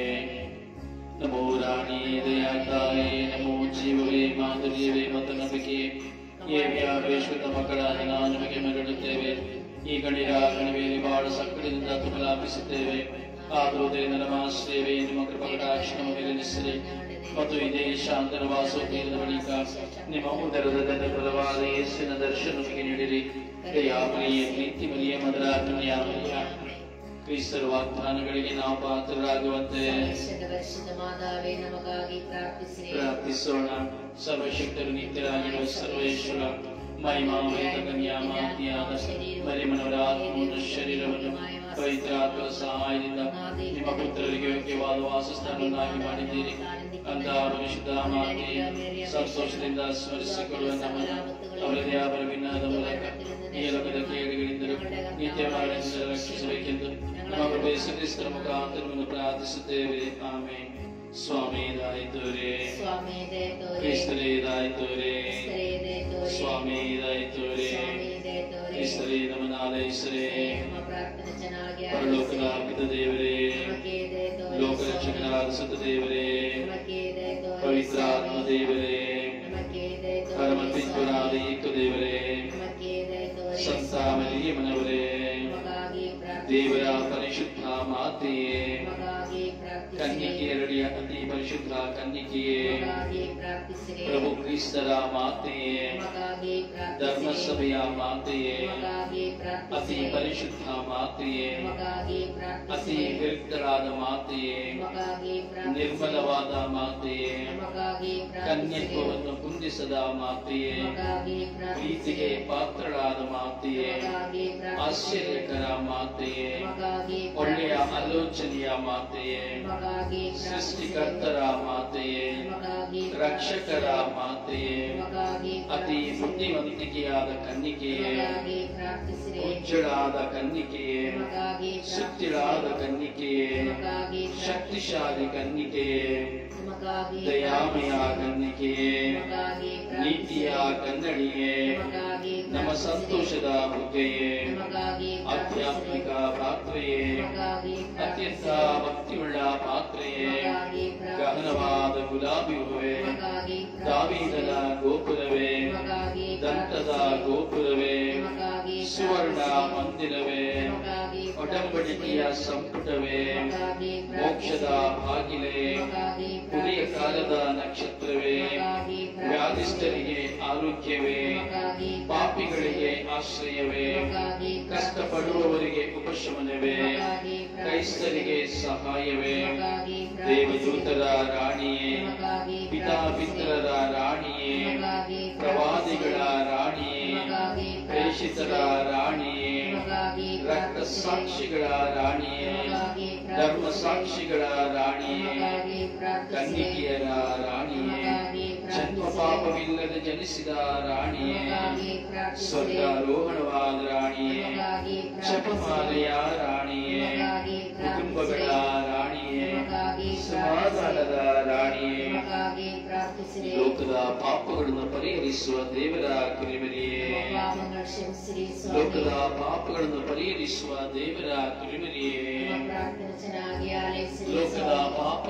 ನಮೋ ರಾಣಿ ದಯಾ ತಾಯೇ ನಮೋ ಜೀವವೇ ಮಾಧುರ್ಯವೇ ಮತ್ತು ನಂಬಿಕೆ ಏವ್ಯಾವೇಶ್ವತ ಮಕ್ಕಳಾದ ನಾವು ನಿಮಗೆ ಮರಳುತ್ತೇವೆ ಈ ಗಣಿರ ಕಣಿವೆಯಲ್ಲಿ ಬಹಳ ಸಂಕಟದಿಂದ ತುಮಲಾಪಿಸುತ್ತೇವೆ ಆದರೂ ನಮ್ಮ ಸೇವೆ ನಿಮ್ಮ ಕೃಪಕಟಾಕ್ಷ ನಮ್ಮ ಮೇಲೆ ನಿಲ್ಲಿಸಿರಿ ಮತ್ತು ಇದೇ ಶಾಂತನ ವಾಸೋದ್ಯದ ಬಳಿಕ ನಿಮ್ಮ ಉದರದ ಧನ ಫಲವಾದ ಯೇಸುವಿನ ದರ್ಶನ ನಮಗೆ ನೀಡಿರಿ ದಯಾಮರಿಯೇ ಪ್ರೀತಿ ಮರಿಯ ಮದರ ಕನ್ಯಾಮರಿಯ ಕ್ರಿಸ್ತರ ವಾಗ್ದಾನಗಳಿಗೆ ನಾವು ಪಾತ್ರರಾಗುವಂತೆ ವರ್ಷದ ವರ್ಷದ ಮಾದಾವೆ ನಮಗಾಗಿ ಪ್ರಾರ್ಥಿಸಿರಿ ಪ್ರಾರ್ಥಿಸೋಣ ಸರ್ವಶಕ್ತರು ನಿತ್ಯರಾಗಿರುವ ಸರ್ವೇಶ್ವರ ಮಹಿಮಾಮೃತ ಕನ್ಯಾಮಾತಿಯಾದ ಮರಿಮನವರ ಆತ್ಮವನ್ನು ಶರೀರವನ್ನು ಪವಿತ್ರಾತ್ಮರ ಸಹಾಯದಿಂದ ನಿಮ್ಮ ಪುತ್ರರಿಗೆ ಯೋಗ್ಯವಾದ ವಾಸಸ್ಥಾನವನ್ನಾಗಿ ಮಾಡಿದ್ದೀರಿ ಅಂತ ಪರಿಶುದ್ಧ ಮಾತೆಯೇ ಸಂತೋಷದಿಂದ ಸ್ಮರಿಸಿಕೊಳ್ಳುವ ನಮ್ಮನ್ನು ಅವರದೇ ಬಲವಿನಾದ ಮೂಲಕ ಈ ಲೋಕದ ಕೇಡುಗಳಿಂದಲೂ ನಿತ್ಯ ಮರಣದಿಂದ ರಕ್ಷಿಸಬೇಕೆಂದು ನಮ್ಮ ಪ್ರಭು ಯೇಸು ಕ್ರಿಸ್ತರ ಮುಖಾಂತರವನ್ನು ಪ್ರಾರ್ಥಿಸುತ್ತೇವೆ ಆಮೇಲೆ ಸ್ವಾಮಿ ಇದಾಯಿತೋರೆ ಸ್ವಾಮಿ ದಯ ತೋರಿ ಕ್ರಿಸ್ತರೇ ಇದಾಯಿತೋರೆ ಕ್ರಿಸ್ತರೇ ದಯ ತೋರಿ ಸ್ವಾಮಿ ಇದಾಯಿತೋರೆ ಸ್ವಾಮಿ ದಯ ತೋರಿ ಕ್ರಿಸ್ತರೇ ನಮ್ಮನ್ನು ಆಲೈಸರೇ ನಮ್ಮ ಪ್ರಾರ್ಥನೆ ಚೆನ್ನಾಗಿ ಪರಲೋಕದ ಆಲಿಸಿ. ಪಿತ ದೇವರೇ ನಮಗೆ ದಯ ತೋರಿ ಲೋಕರಕ್ಷಕನಾದ ಸುತ್ತ ದೇವರೇ ನಮಗೆ ದಯ ತೋರಿ ಪವಿತ್ರಾತ್ಮ ಸ್ವಾಮಿ. ದೇವರೇ ನಮಗೆ ದಯ ತೋರಿ ಪರಮಪಿತನಾದ ಸ್ವಾಮಿ. ಏಕ ದೇವರೇ ನಮಗೆ ದಯ ತೋರಿ ಸಂತ ಸ್ವಾಮಿ. ಮರಿಯಮ್ಮನವರೇ ನಮಗಾಗಿ ದೇವರ ಪ್ರಾರ್ಥಿಸಿರಿ. ಪರಿಶುದ್ಧ ಮಾತೆಯೇ ನಮಗಾಗಿ ಪ್ರಾರ್ಥಿಸಿರಿ. ಕನ್ನಿಕೆಯರಡಿಯ ಅತಿ ಪರಿಶುದ್ಧ ಕನ್ನಿಕೆಯೇ ನಮಗಾಗಿ ಪ್ರಾರ್ಥಿಸಿರಿ. ಪ್ರಭು ಕ್ರಿಸ್ತರ ಮಾತೆಯೇ ನಮಗಾಗಿ ಪ್ರಾರ್ಥಿಸಿರಿ. ಧರ್ಮಸಭೆಯ ಮಾತೆಯೇ ನಮಗಾಗಿ ಅತಿ ಪ್ರಾರ್ಥಿಸಿರಿ. ಪರಿಶುದ್ಧ ಮಾತೆಯೇ ನಮಗಾಗಿ ಅತಿ ಪ್ರಾರ್ಥಿಸಿರಿ. ವಿರುದ್ಧರಾದ ಮಾತೆಯೇ ನಮಗಾಗಿ ಪ್ರಾರ್ಥಿಸಿರಿ. ನಿರ್ಮಲವಾದ ಮಾತೆಯೇ ನಮಗಾಗಿ ಪ್ರಾರ್ಥಿಸಿರಿ. ಕನ್ಯತ್ವವನ್ನು ಕುಂದಿಸದ ಮಾತೆಯೇ ನಮಗಾಗಿ ಪ್ರೀತಿಗೆ ಪ್ರಾರ್ಥಿಸಿರಿ. ಪಾತ್ರಳಾದ ಮಾತೆಯೇ ನಮಗಾಗಿ ಪ್ರಾರ್ಥಿಸಿರಿ. ಆಶ್ಚರ್ಯಕರ ಮಾತೆಯೇ ನಮಗಾಗಿ ಒಳ್ಳೆಯ ಪ್ರಾರ್ಥಿಸಿರಿ. ಆಲೋಚನೆಯ ಮಾತೆಯೇ ನಮಗಾಗಿ ಪ್ರಾರ್ಥಿಸಿರಿ. ಸೃಷ್ಟಿಕರ್ತರ ಮಾತೆಯೇ ನಮಗಾಗಿ ರಕ್ಷಕರ ಪ್ರಾರ್ಥಿಸಿರಿ. ಮಾತೆಯೇ ನಮಗಾಗಿ ಅತಿ ಪ್ರಾರ್ಥಿಸಿರಿ. ಬುದ್ಧಿವಂತಿಕೆಯಾದ ಕನ್ನಿಕೆಯೇ ನಮಗಾಗಿ ಪ್ರಾರ್ಥಿಸಿರಿ. ಉಜ್ಜಳಾದ ಕನ್ನಿಕೆಯೇ ನಮಗಾಗಿ ಸುತ್ತಿಳಾದ ಪ್ರಾರ್ಥಿಸಿರಿ. ಕನ್ನಿಕೆಯೇ ನಮಗಾಗಿ ಶಕ್ತಿಶಾಲಿ ಕನ್ನಿಕೆಯೇ ನಮಗಾಗಿ ದಯಾಮಯ ಪ್ರಾರ್ಥಿಸಿರಿ. ಕನ್ನಿಕೆಯೇ ನಮಗಾಗಿ ನೀತಿಯ ಪ್ರಾರ್ಥಿಸಿರಿ. ಕನ್ನಡಿಯೇ ನಮಗಾಗಿ ನಮ್ಮ ಪ್ರಾರ್ಥಿಸಿರಿ. ಸಂತೋಷದ ಬುಗ್ಗೆಯೇ ನಮಗಾಗಿ ಆಧ್ಯಾತ್ಮಿಕ ಪ್ರಾರ್ಥಿಸಿರಿ. ಪಾತ್ರೆಯೇ ನಮಗಾಗಿ ಅತ್ಯಂತ ಪ್ರಾರ್ಥಿಸಿರಿ. ಭಕ್ತಿಯುಳ್ಳ ಪಾತ್ರೆಯೇ ನಮಗಾಗಿ ಪ್ರಾರ್ಥಿಸಿರಿ. ಗಹನವಾದ ಗುಲಾಬಿ ಹೂವೇ ನಮಗಾಗಿ ದಾವೀದನ ಪ್ರಾರ್ಥಿಸಿರಿ. ಗೋಪುರವೇ ನಮಗಾಗಿ ದಂತದ ಪ್ರಾರ್ಥಿಸಿರಿ. ಗೋಪುರವೇ ನಮಗಾಗಿ ಸುವರ್ಣ ಪ್ರಾರ್ಥಿಸಿರಿ. ಮಂದಿರವೇ ನಮಗಾಗಿ ಒಡಂಬಡಿಕೆಯ ಪ್ರಾರ್ಥಿಸಿರಿ. ಸಂಪುಟವೇ ನಮಗಾಗಿ ಮೋಕ್ಷದ ಪ್ರಾರ್ಥಿಸಿರಿ. ಬಾಗಿಲೇ ನಮಗಾಗಿ ಪುರಿಯ ಪ್ರಾರ್ಥಿಸಿರಿ. ಕಾಲದ ನಕ್ಷತ್ರವೇ ನಮಗಾಗಿ ಪ್ರಾರ್ಥಿಸಿರಿ. ವ್ಯಾಧಿಷ್ಠರಿಗೆ ಆರೋಗ್ಯವೇ ನಮಗಾಗಿ ಪಾಪಿಗಳಿಗೆ ಆಶ್ರಯವೇ ನಮಗಾಗಿ ಕಷ್ಟಪಡುವವರಿಗೆ ಉಪಶಮನವೇ ನಮಗಾಗಿ ಕ್ರೈಸ್ತರಿಗೆ ಸಹಾಯವೇ ನಮಗಾಗಿ ದೇವದೂತರ ರಾಣಿಯೇ ನಮಗಾಗಿ ಪಿತಾಪಿತ್ರರ ರಾಣಿಯೇ ನಮಗಾಗಿ ಪ್ರವಾದಿಗಳ ರಾಣಿಯೇ ನಮಗಾಗಿ ಪ್ರೇಷಿತರ ರಾಣಿಯೇ ನಮಗಾಗಿ ರಕ್ತ ಸಾಕ್ಷಿಗಳ ರಾಣಿಯೇ ನಮಗಾಗಿ ಧರ್ಮ ಸಾಕ್ಷಿಗಳ ರಾಣಿಯೇ ನಮಗಾಗಿ ಪ್ರಾರ್ಥಿಸಿರಿ. ಕನ್ನಿಕೆಯರ ರಾಣಿಯೇ ನಮಗಾಗಿ ಜನ್ಮ ಪ್ರಾರ್ಥಿಸಿರಿ. ಪಾಪವಿಲ್ಲದೆ ಜನಿಸಿದ ರಾಣಿಯೇ ನಮಗಾಗಿ ಪ್ರಾರ್ಥಿಸಿರಿ. ಸ್ವರ್ಗಾರೋಹಣವಾದ ರಾಣಿಯೇ ನಮಗಾಗಿ ಜಪಮಾಲೆಯ ರಾಣಿಯೇ ನಮಗಾಗಿ ಕುಟುಂಬಗಳ ಪ್ರಾರ್ಥಿಸಿರಿ. ರಾಣಿಯೇ ನಮಗಾಗಿ ಸಮಾಧಾನದ ರಾಣಿಯೇ ನಮಗಾಗಿ ಪ್ರಾರ್ಥಿಸಿರಿ ಲೋಕದ ಪಾಪಗಳನ್ನು ಪರಿಹರಿಸುವ ದೇವರ ಕುರಿಮರಿಯೇ ನಮ್ಮ ಪಾಪಗಳನ್ನು ಕ್ಷಮಿಸಿರಿ ಸ್ವಾಮಿ. ಲೋಕದ ಪಾಪಗಳನ್ನು ಪರಿಹರಿಸುವ ದೇವರ ಕುರಿಮರಿಯೇ ನಮ್ಮ ಪ್ರಾರ್ಥನೆ ಚೆನ್ನಾಗಿ ಆಲೈಸಿರಿ ಲೋಕದ ಸ್ವಾಮಿ. ಪಾಪಗಳನ್ನು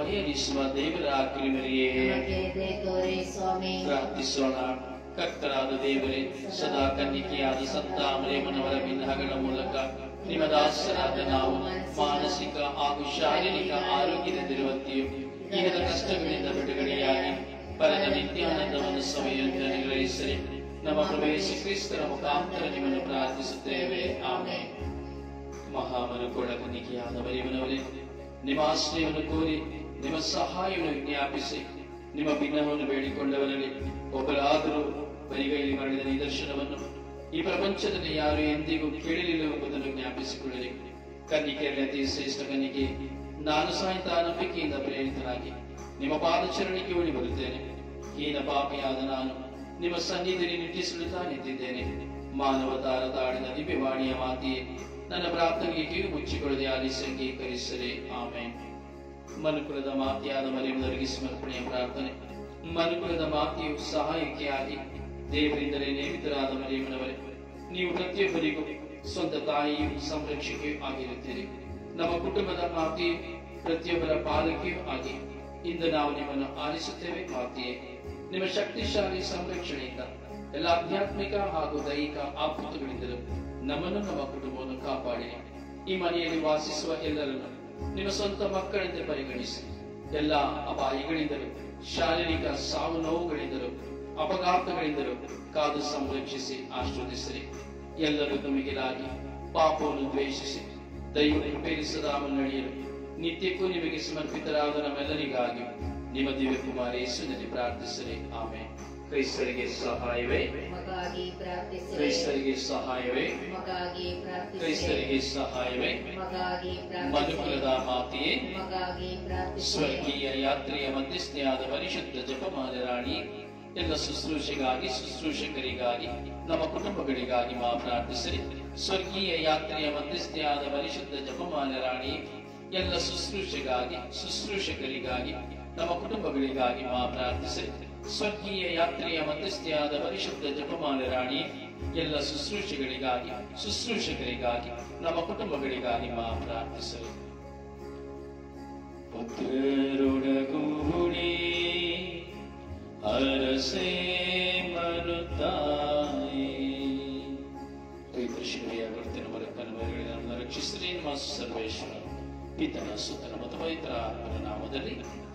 ಪರಿಹರಿಸುವ ದೇವರ ಕಿರಿಮರಿಯೇ ನಮಗೆ ದಯ ತೋರಿ ಸ್ವಾಮಿ ಪ್ರಾರ್ಥಿಸೋಣ ಕರ್ತರಾದ ದೇವರೇ ಸದಾ ಕನ್ನಿಕೆಯಾದ ಸಂತ ಮರೇಮನವರ ವಿನ್ನಹಗಳ ಮೂಲಕ ನಿಮ್ಮ ದಾಸರಾದ ನಾವು ಮಾನಸಿಕ ಹಾಗೂ ಶಾರೀರಿಕ ಆರೋಗ್ಯದಿಂದಿರುವಂತೆಯೂ ಈಗದ ಕಷ್ಟಗಳಿಂದ ಬಿಡುಗಡೆಯಾಗಿ ಪರದ ನಿತ್ಯಾನಂದವನ್ನು ಸಭೆಯಿಂದ ನಿರ್ವಹಿಸಲಿ ನಮ್ಮ ಪ್ರವೇಶ ಕ್ರಿಸ್ತರ ಮುಖಾಂತರ ನಿಮ್ಮನ್ನು ಪ್ರಾರ್ಥಿಸುತ್ತೇವೆ ಆಮೇಲೆ ಮಹಾಮನುಕೋಳ ಕನ್ನಿಕೆಯಾದ ಮರಿಮನವರೇ ನಿಮ್ಮ ಆಶ್ರಯವನ್ನು ಕೋರಿ ನಿಮ್ಮ ಸಹಾಯವನ್ನು ವಿಜ್ಞಾಪಿಸಿ ನಿಮ್ಮ ಭಿನ್ನವನ್ನು ಬೇಡಿಕೊಂಡವರಲ್ಲಿ ಒಬ್ಬರಾದರೂ ಬರಿಗೈಲಿ ಮಾಡಿದ ನಿದರ್ಶನವನ್ನು ಈ ಪ್ರಪಂಚದಲ್ಲಿ ಯಾರು ಎಂದಿಗೂ ಕೇಳಲಿಲ್ಲ ಎಂಬುದನ್ನು ಜ್ಞಾಪಿಸಿಕೊಳ್ಳಲಿ ಕನ್ನಿಕೆಯಲ್ಲಿ ಅತಿ ಶ್ರೇಷ್ಠ ಕನ್ನಿಕೆ ನಾನು ಸಹಿತ ನಂಬಿಕೆಯಿಂದ ಪ್ರೇರಿತನಾಗಿ ನಿಮ್ಮ ಪಾದಚರಣೆಗೆ ಉಳಿ ಬರುತ್ತೇನೆ ಹೀನ ಪಾಪಿಯಾದ ನಾನು ನಿಮ್ಮ ಸನ್ನಿಧಿಯಲ್ಲಿ ನಿಟ್ಟಿಸುತ್ತಾ ನಿಂತಿದ್ದೇನೆ ಮಾನವ ತಾರ ತಾಡಿನ ದಿವ್ಯವಾಣಿಯ ಮಾತೆಯೇ ನನ್ನ ಪ್ರಾರ್ಥನೆಗೆ ಕಿವಿ ಮುಚ್ಚಿಕೊಳ್ಳದೆ ಆಲಿಸಿ ಅಂಗೀಕರಿಸಲಿ ಆಮೇಲೆ ಮನುಕುಲದ ಮಾತೆಯಾದ ಮರಿಯುವುದರಿಗೆ ಸಮರ್ಪಣೆಯ ಪ್ರಾರ್ಥನೆ ಮನುಕುಲದ ಮಾತೆಯು ಸಹಾಯಕ್ಕೆ ಆಗಿ ದೇವರಿಂದಲೇ ನೇಮಿತರಾದ ಮರಿಯಮ್ಮನವರೇ ನೀವು ಪ್ರತಿಯೊಬ್ಬರಿಗೂ ಸ್ವಂತ ತಾಯಿಯು ಸಂರಕ್ಷಕೆಯೂ ಆಗಿರುತ್ತೀರಿ ನಮ್ಮ ಕುಟುಂಬದ ಮಾತೆಯು ಪ್ರತಿಯೊಬ್ಬರ ಪಾಲಕಿಯೂ ಆಗಿ ಇಂದು ನಾವು ನಿಮ್ಮನ್ನು ಆಲಿಸುತ್ತೇವೆ ಮಾತೆಯೇ ನಿಮ್ಮ ಶಕ್ತಿಶಾಲಿ ಸಂರಕ್ಷಣೆಯಿಂದ ಎಲ್ಲ ಆಧ್ಯಾತ್ಮಿಕ ಹಾಗೂ ದೈಹಿಕ ಆಪತ್ತುಗಳಿಂದಲೂ ನಮ್ಮನ್ನು ನಮ್ಮ ಕುಟುಂಬವನ್ನು ಕಾಪಾಡಿರಿ ಈ ಮನೆಯಲ್ಲಿ ವಾಸಿಸುವ ಎಲ್ಲರನ್ನು ನಿಮ್ಮ ಸ್ವಂತ ಮಕ್ಕಳಂತೆ ಪರಿಗಣಿಸಿ ಎಲ್ಲ ಅಪಾಯಗಳಿಂದಲೂ ಶಾರೀರಿಕ ಸಾವು ನೋವುಗಳಿಂದಲೂ ಅಪಘಾತಗಳಿಂದಲೂ ಕಾದು ಸಂರಕ್ಷಿಸಿ ಆಶ್ರದಿಸಿರಿ ಎಲ್ಲರೂ ತಮಗಿಲಾಗಿ ಪಾಪವನ್ನು ದ್ವೇಷಿಸಿ ದೈವ ಕೃಪೆಯಲ್ಲಿ ಸದಾ ಮುನ್ನಡೆಯಲು ನಿತ್ಯಕ್ಕೂ ನಿಮಗೆ ಸಮರ್ಪಿತರಾದ ನಮ್ಮೆಲ್ಲರಿಗಾಗಿ ನಿಮ್ಮ ದಿವ್ಯ ಕುಮಾರ ಯೇಸುನಲ್ಲಿ ಪ್ರಾರ್ಥಿಸಿರಿ ಆಮೇಲೆ ಕ್ರೈಸ್ತರಿಗೆ ಸಹಾಯವೇ ಮಗಾಗಿ ಪ್ರಾರ್ಥಿಸಿರಿ ಕ್ರೈಸ್ತರಿಗೆ ಸಹಾಯವೇ ಮಗಾಗಿ ಪ್ರಾರ್ಥಿಸಿರಿ ಕ್ರೈಸ್ತರಿಗೆ ಸಹಾಯವೇ ಮಗಾಗಿ ಮನುಕುಲದ ಪ್ರಾರ್ಥಿಸಿರಿ ಮಾತೆಯೇ ಮಗಾಗಿ ಪ್ರಾರ್ಥಿಸಿರಿ ಸ್ವರ್ಗೀಯ ಯಾತ್ರೆಯ ಮಧ್ಯಸ್ಥೆಯಾದ ಪರಿಶುದ್ಧ ಜಪಮಾಲ ರಾಣಿ ಎಲ್ಲ ಶುಶ್ರೂಷೆಗಾಗಿ ಶುಶ್ರೂಷಕರಿಗಾಗಿ ನಮ್ಮ ಕುಟುಂಬಗಳಿಗಾಗಿ ಮಾ ಪ್ರಾರ್ಥಿಸಿರಿ ಸ್ವರ್ಗೀಯ ಯಾತ್ರೆಯ ಮಧ್ಯಸ್ಥೆಯಾದ ಪರಿಶುದ್ಧ ಜಪಮಾಲ ರಾಣಿ ಎಲ್ಲ ಶುಶ್ರೂಷೆಗಾಗಿ ಶುಶ್ರೂಷಕರಿಗಾಗಿ ನಮ್ಮ ಕುಟುಂಬಗಳಿಗಾಗಿ ಮಾ ಪ್ರಾರ್ಥಿಸಿರಿ ಸ್ವರ್ಗೀಯ ಯಾತ್ರೆಯ ಮಧ್ಯಸ್ಥೆಯಾದ ಪರಿಶುದ್ಧ ಜಪಮಾಲ ರಾಣಿ ಎಲ್ಲ ಶುಶ್ರೂಷೆಗಳಿಗಾಗಿ ಶುಶ್ರೂಷಕರಿಗಾಗಿ ನಮ್ಮ ಕುಟುಂಬಗಳಿಗಾಗಿ ಮಾ ಪ್ರಾರ್ಥಿಸಿರಿ പുത്രരുടകൂടി അരസേ മരുത്തായി ಪವಿತ್ರಶಿವರಿಯ ಗುರುತಿನ ಮರಪ್ಪನ ಮರಗಳಿಗೆ ನಮ್ಮನ್ನು ರಕ್ಷಿಸಿರಿ ನಮ್ಮ ಸರ್ವೇಶ್ವರ ಪಿತನ ಸುತನ ಮತ್ತು ಪವಿತ್ರ ಆತ್ಮನ ನಾಮದಲ್ಲಿ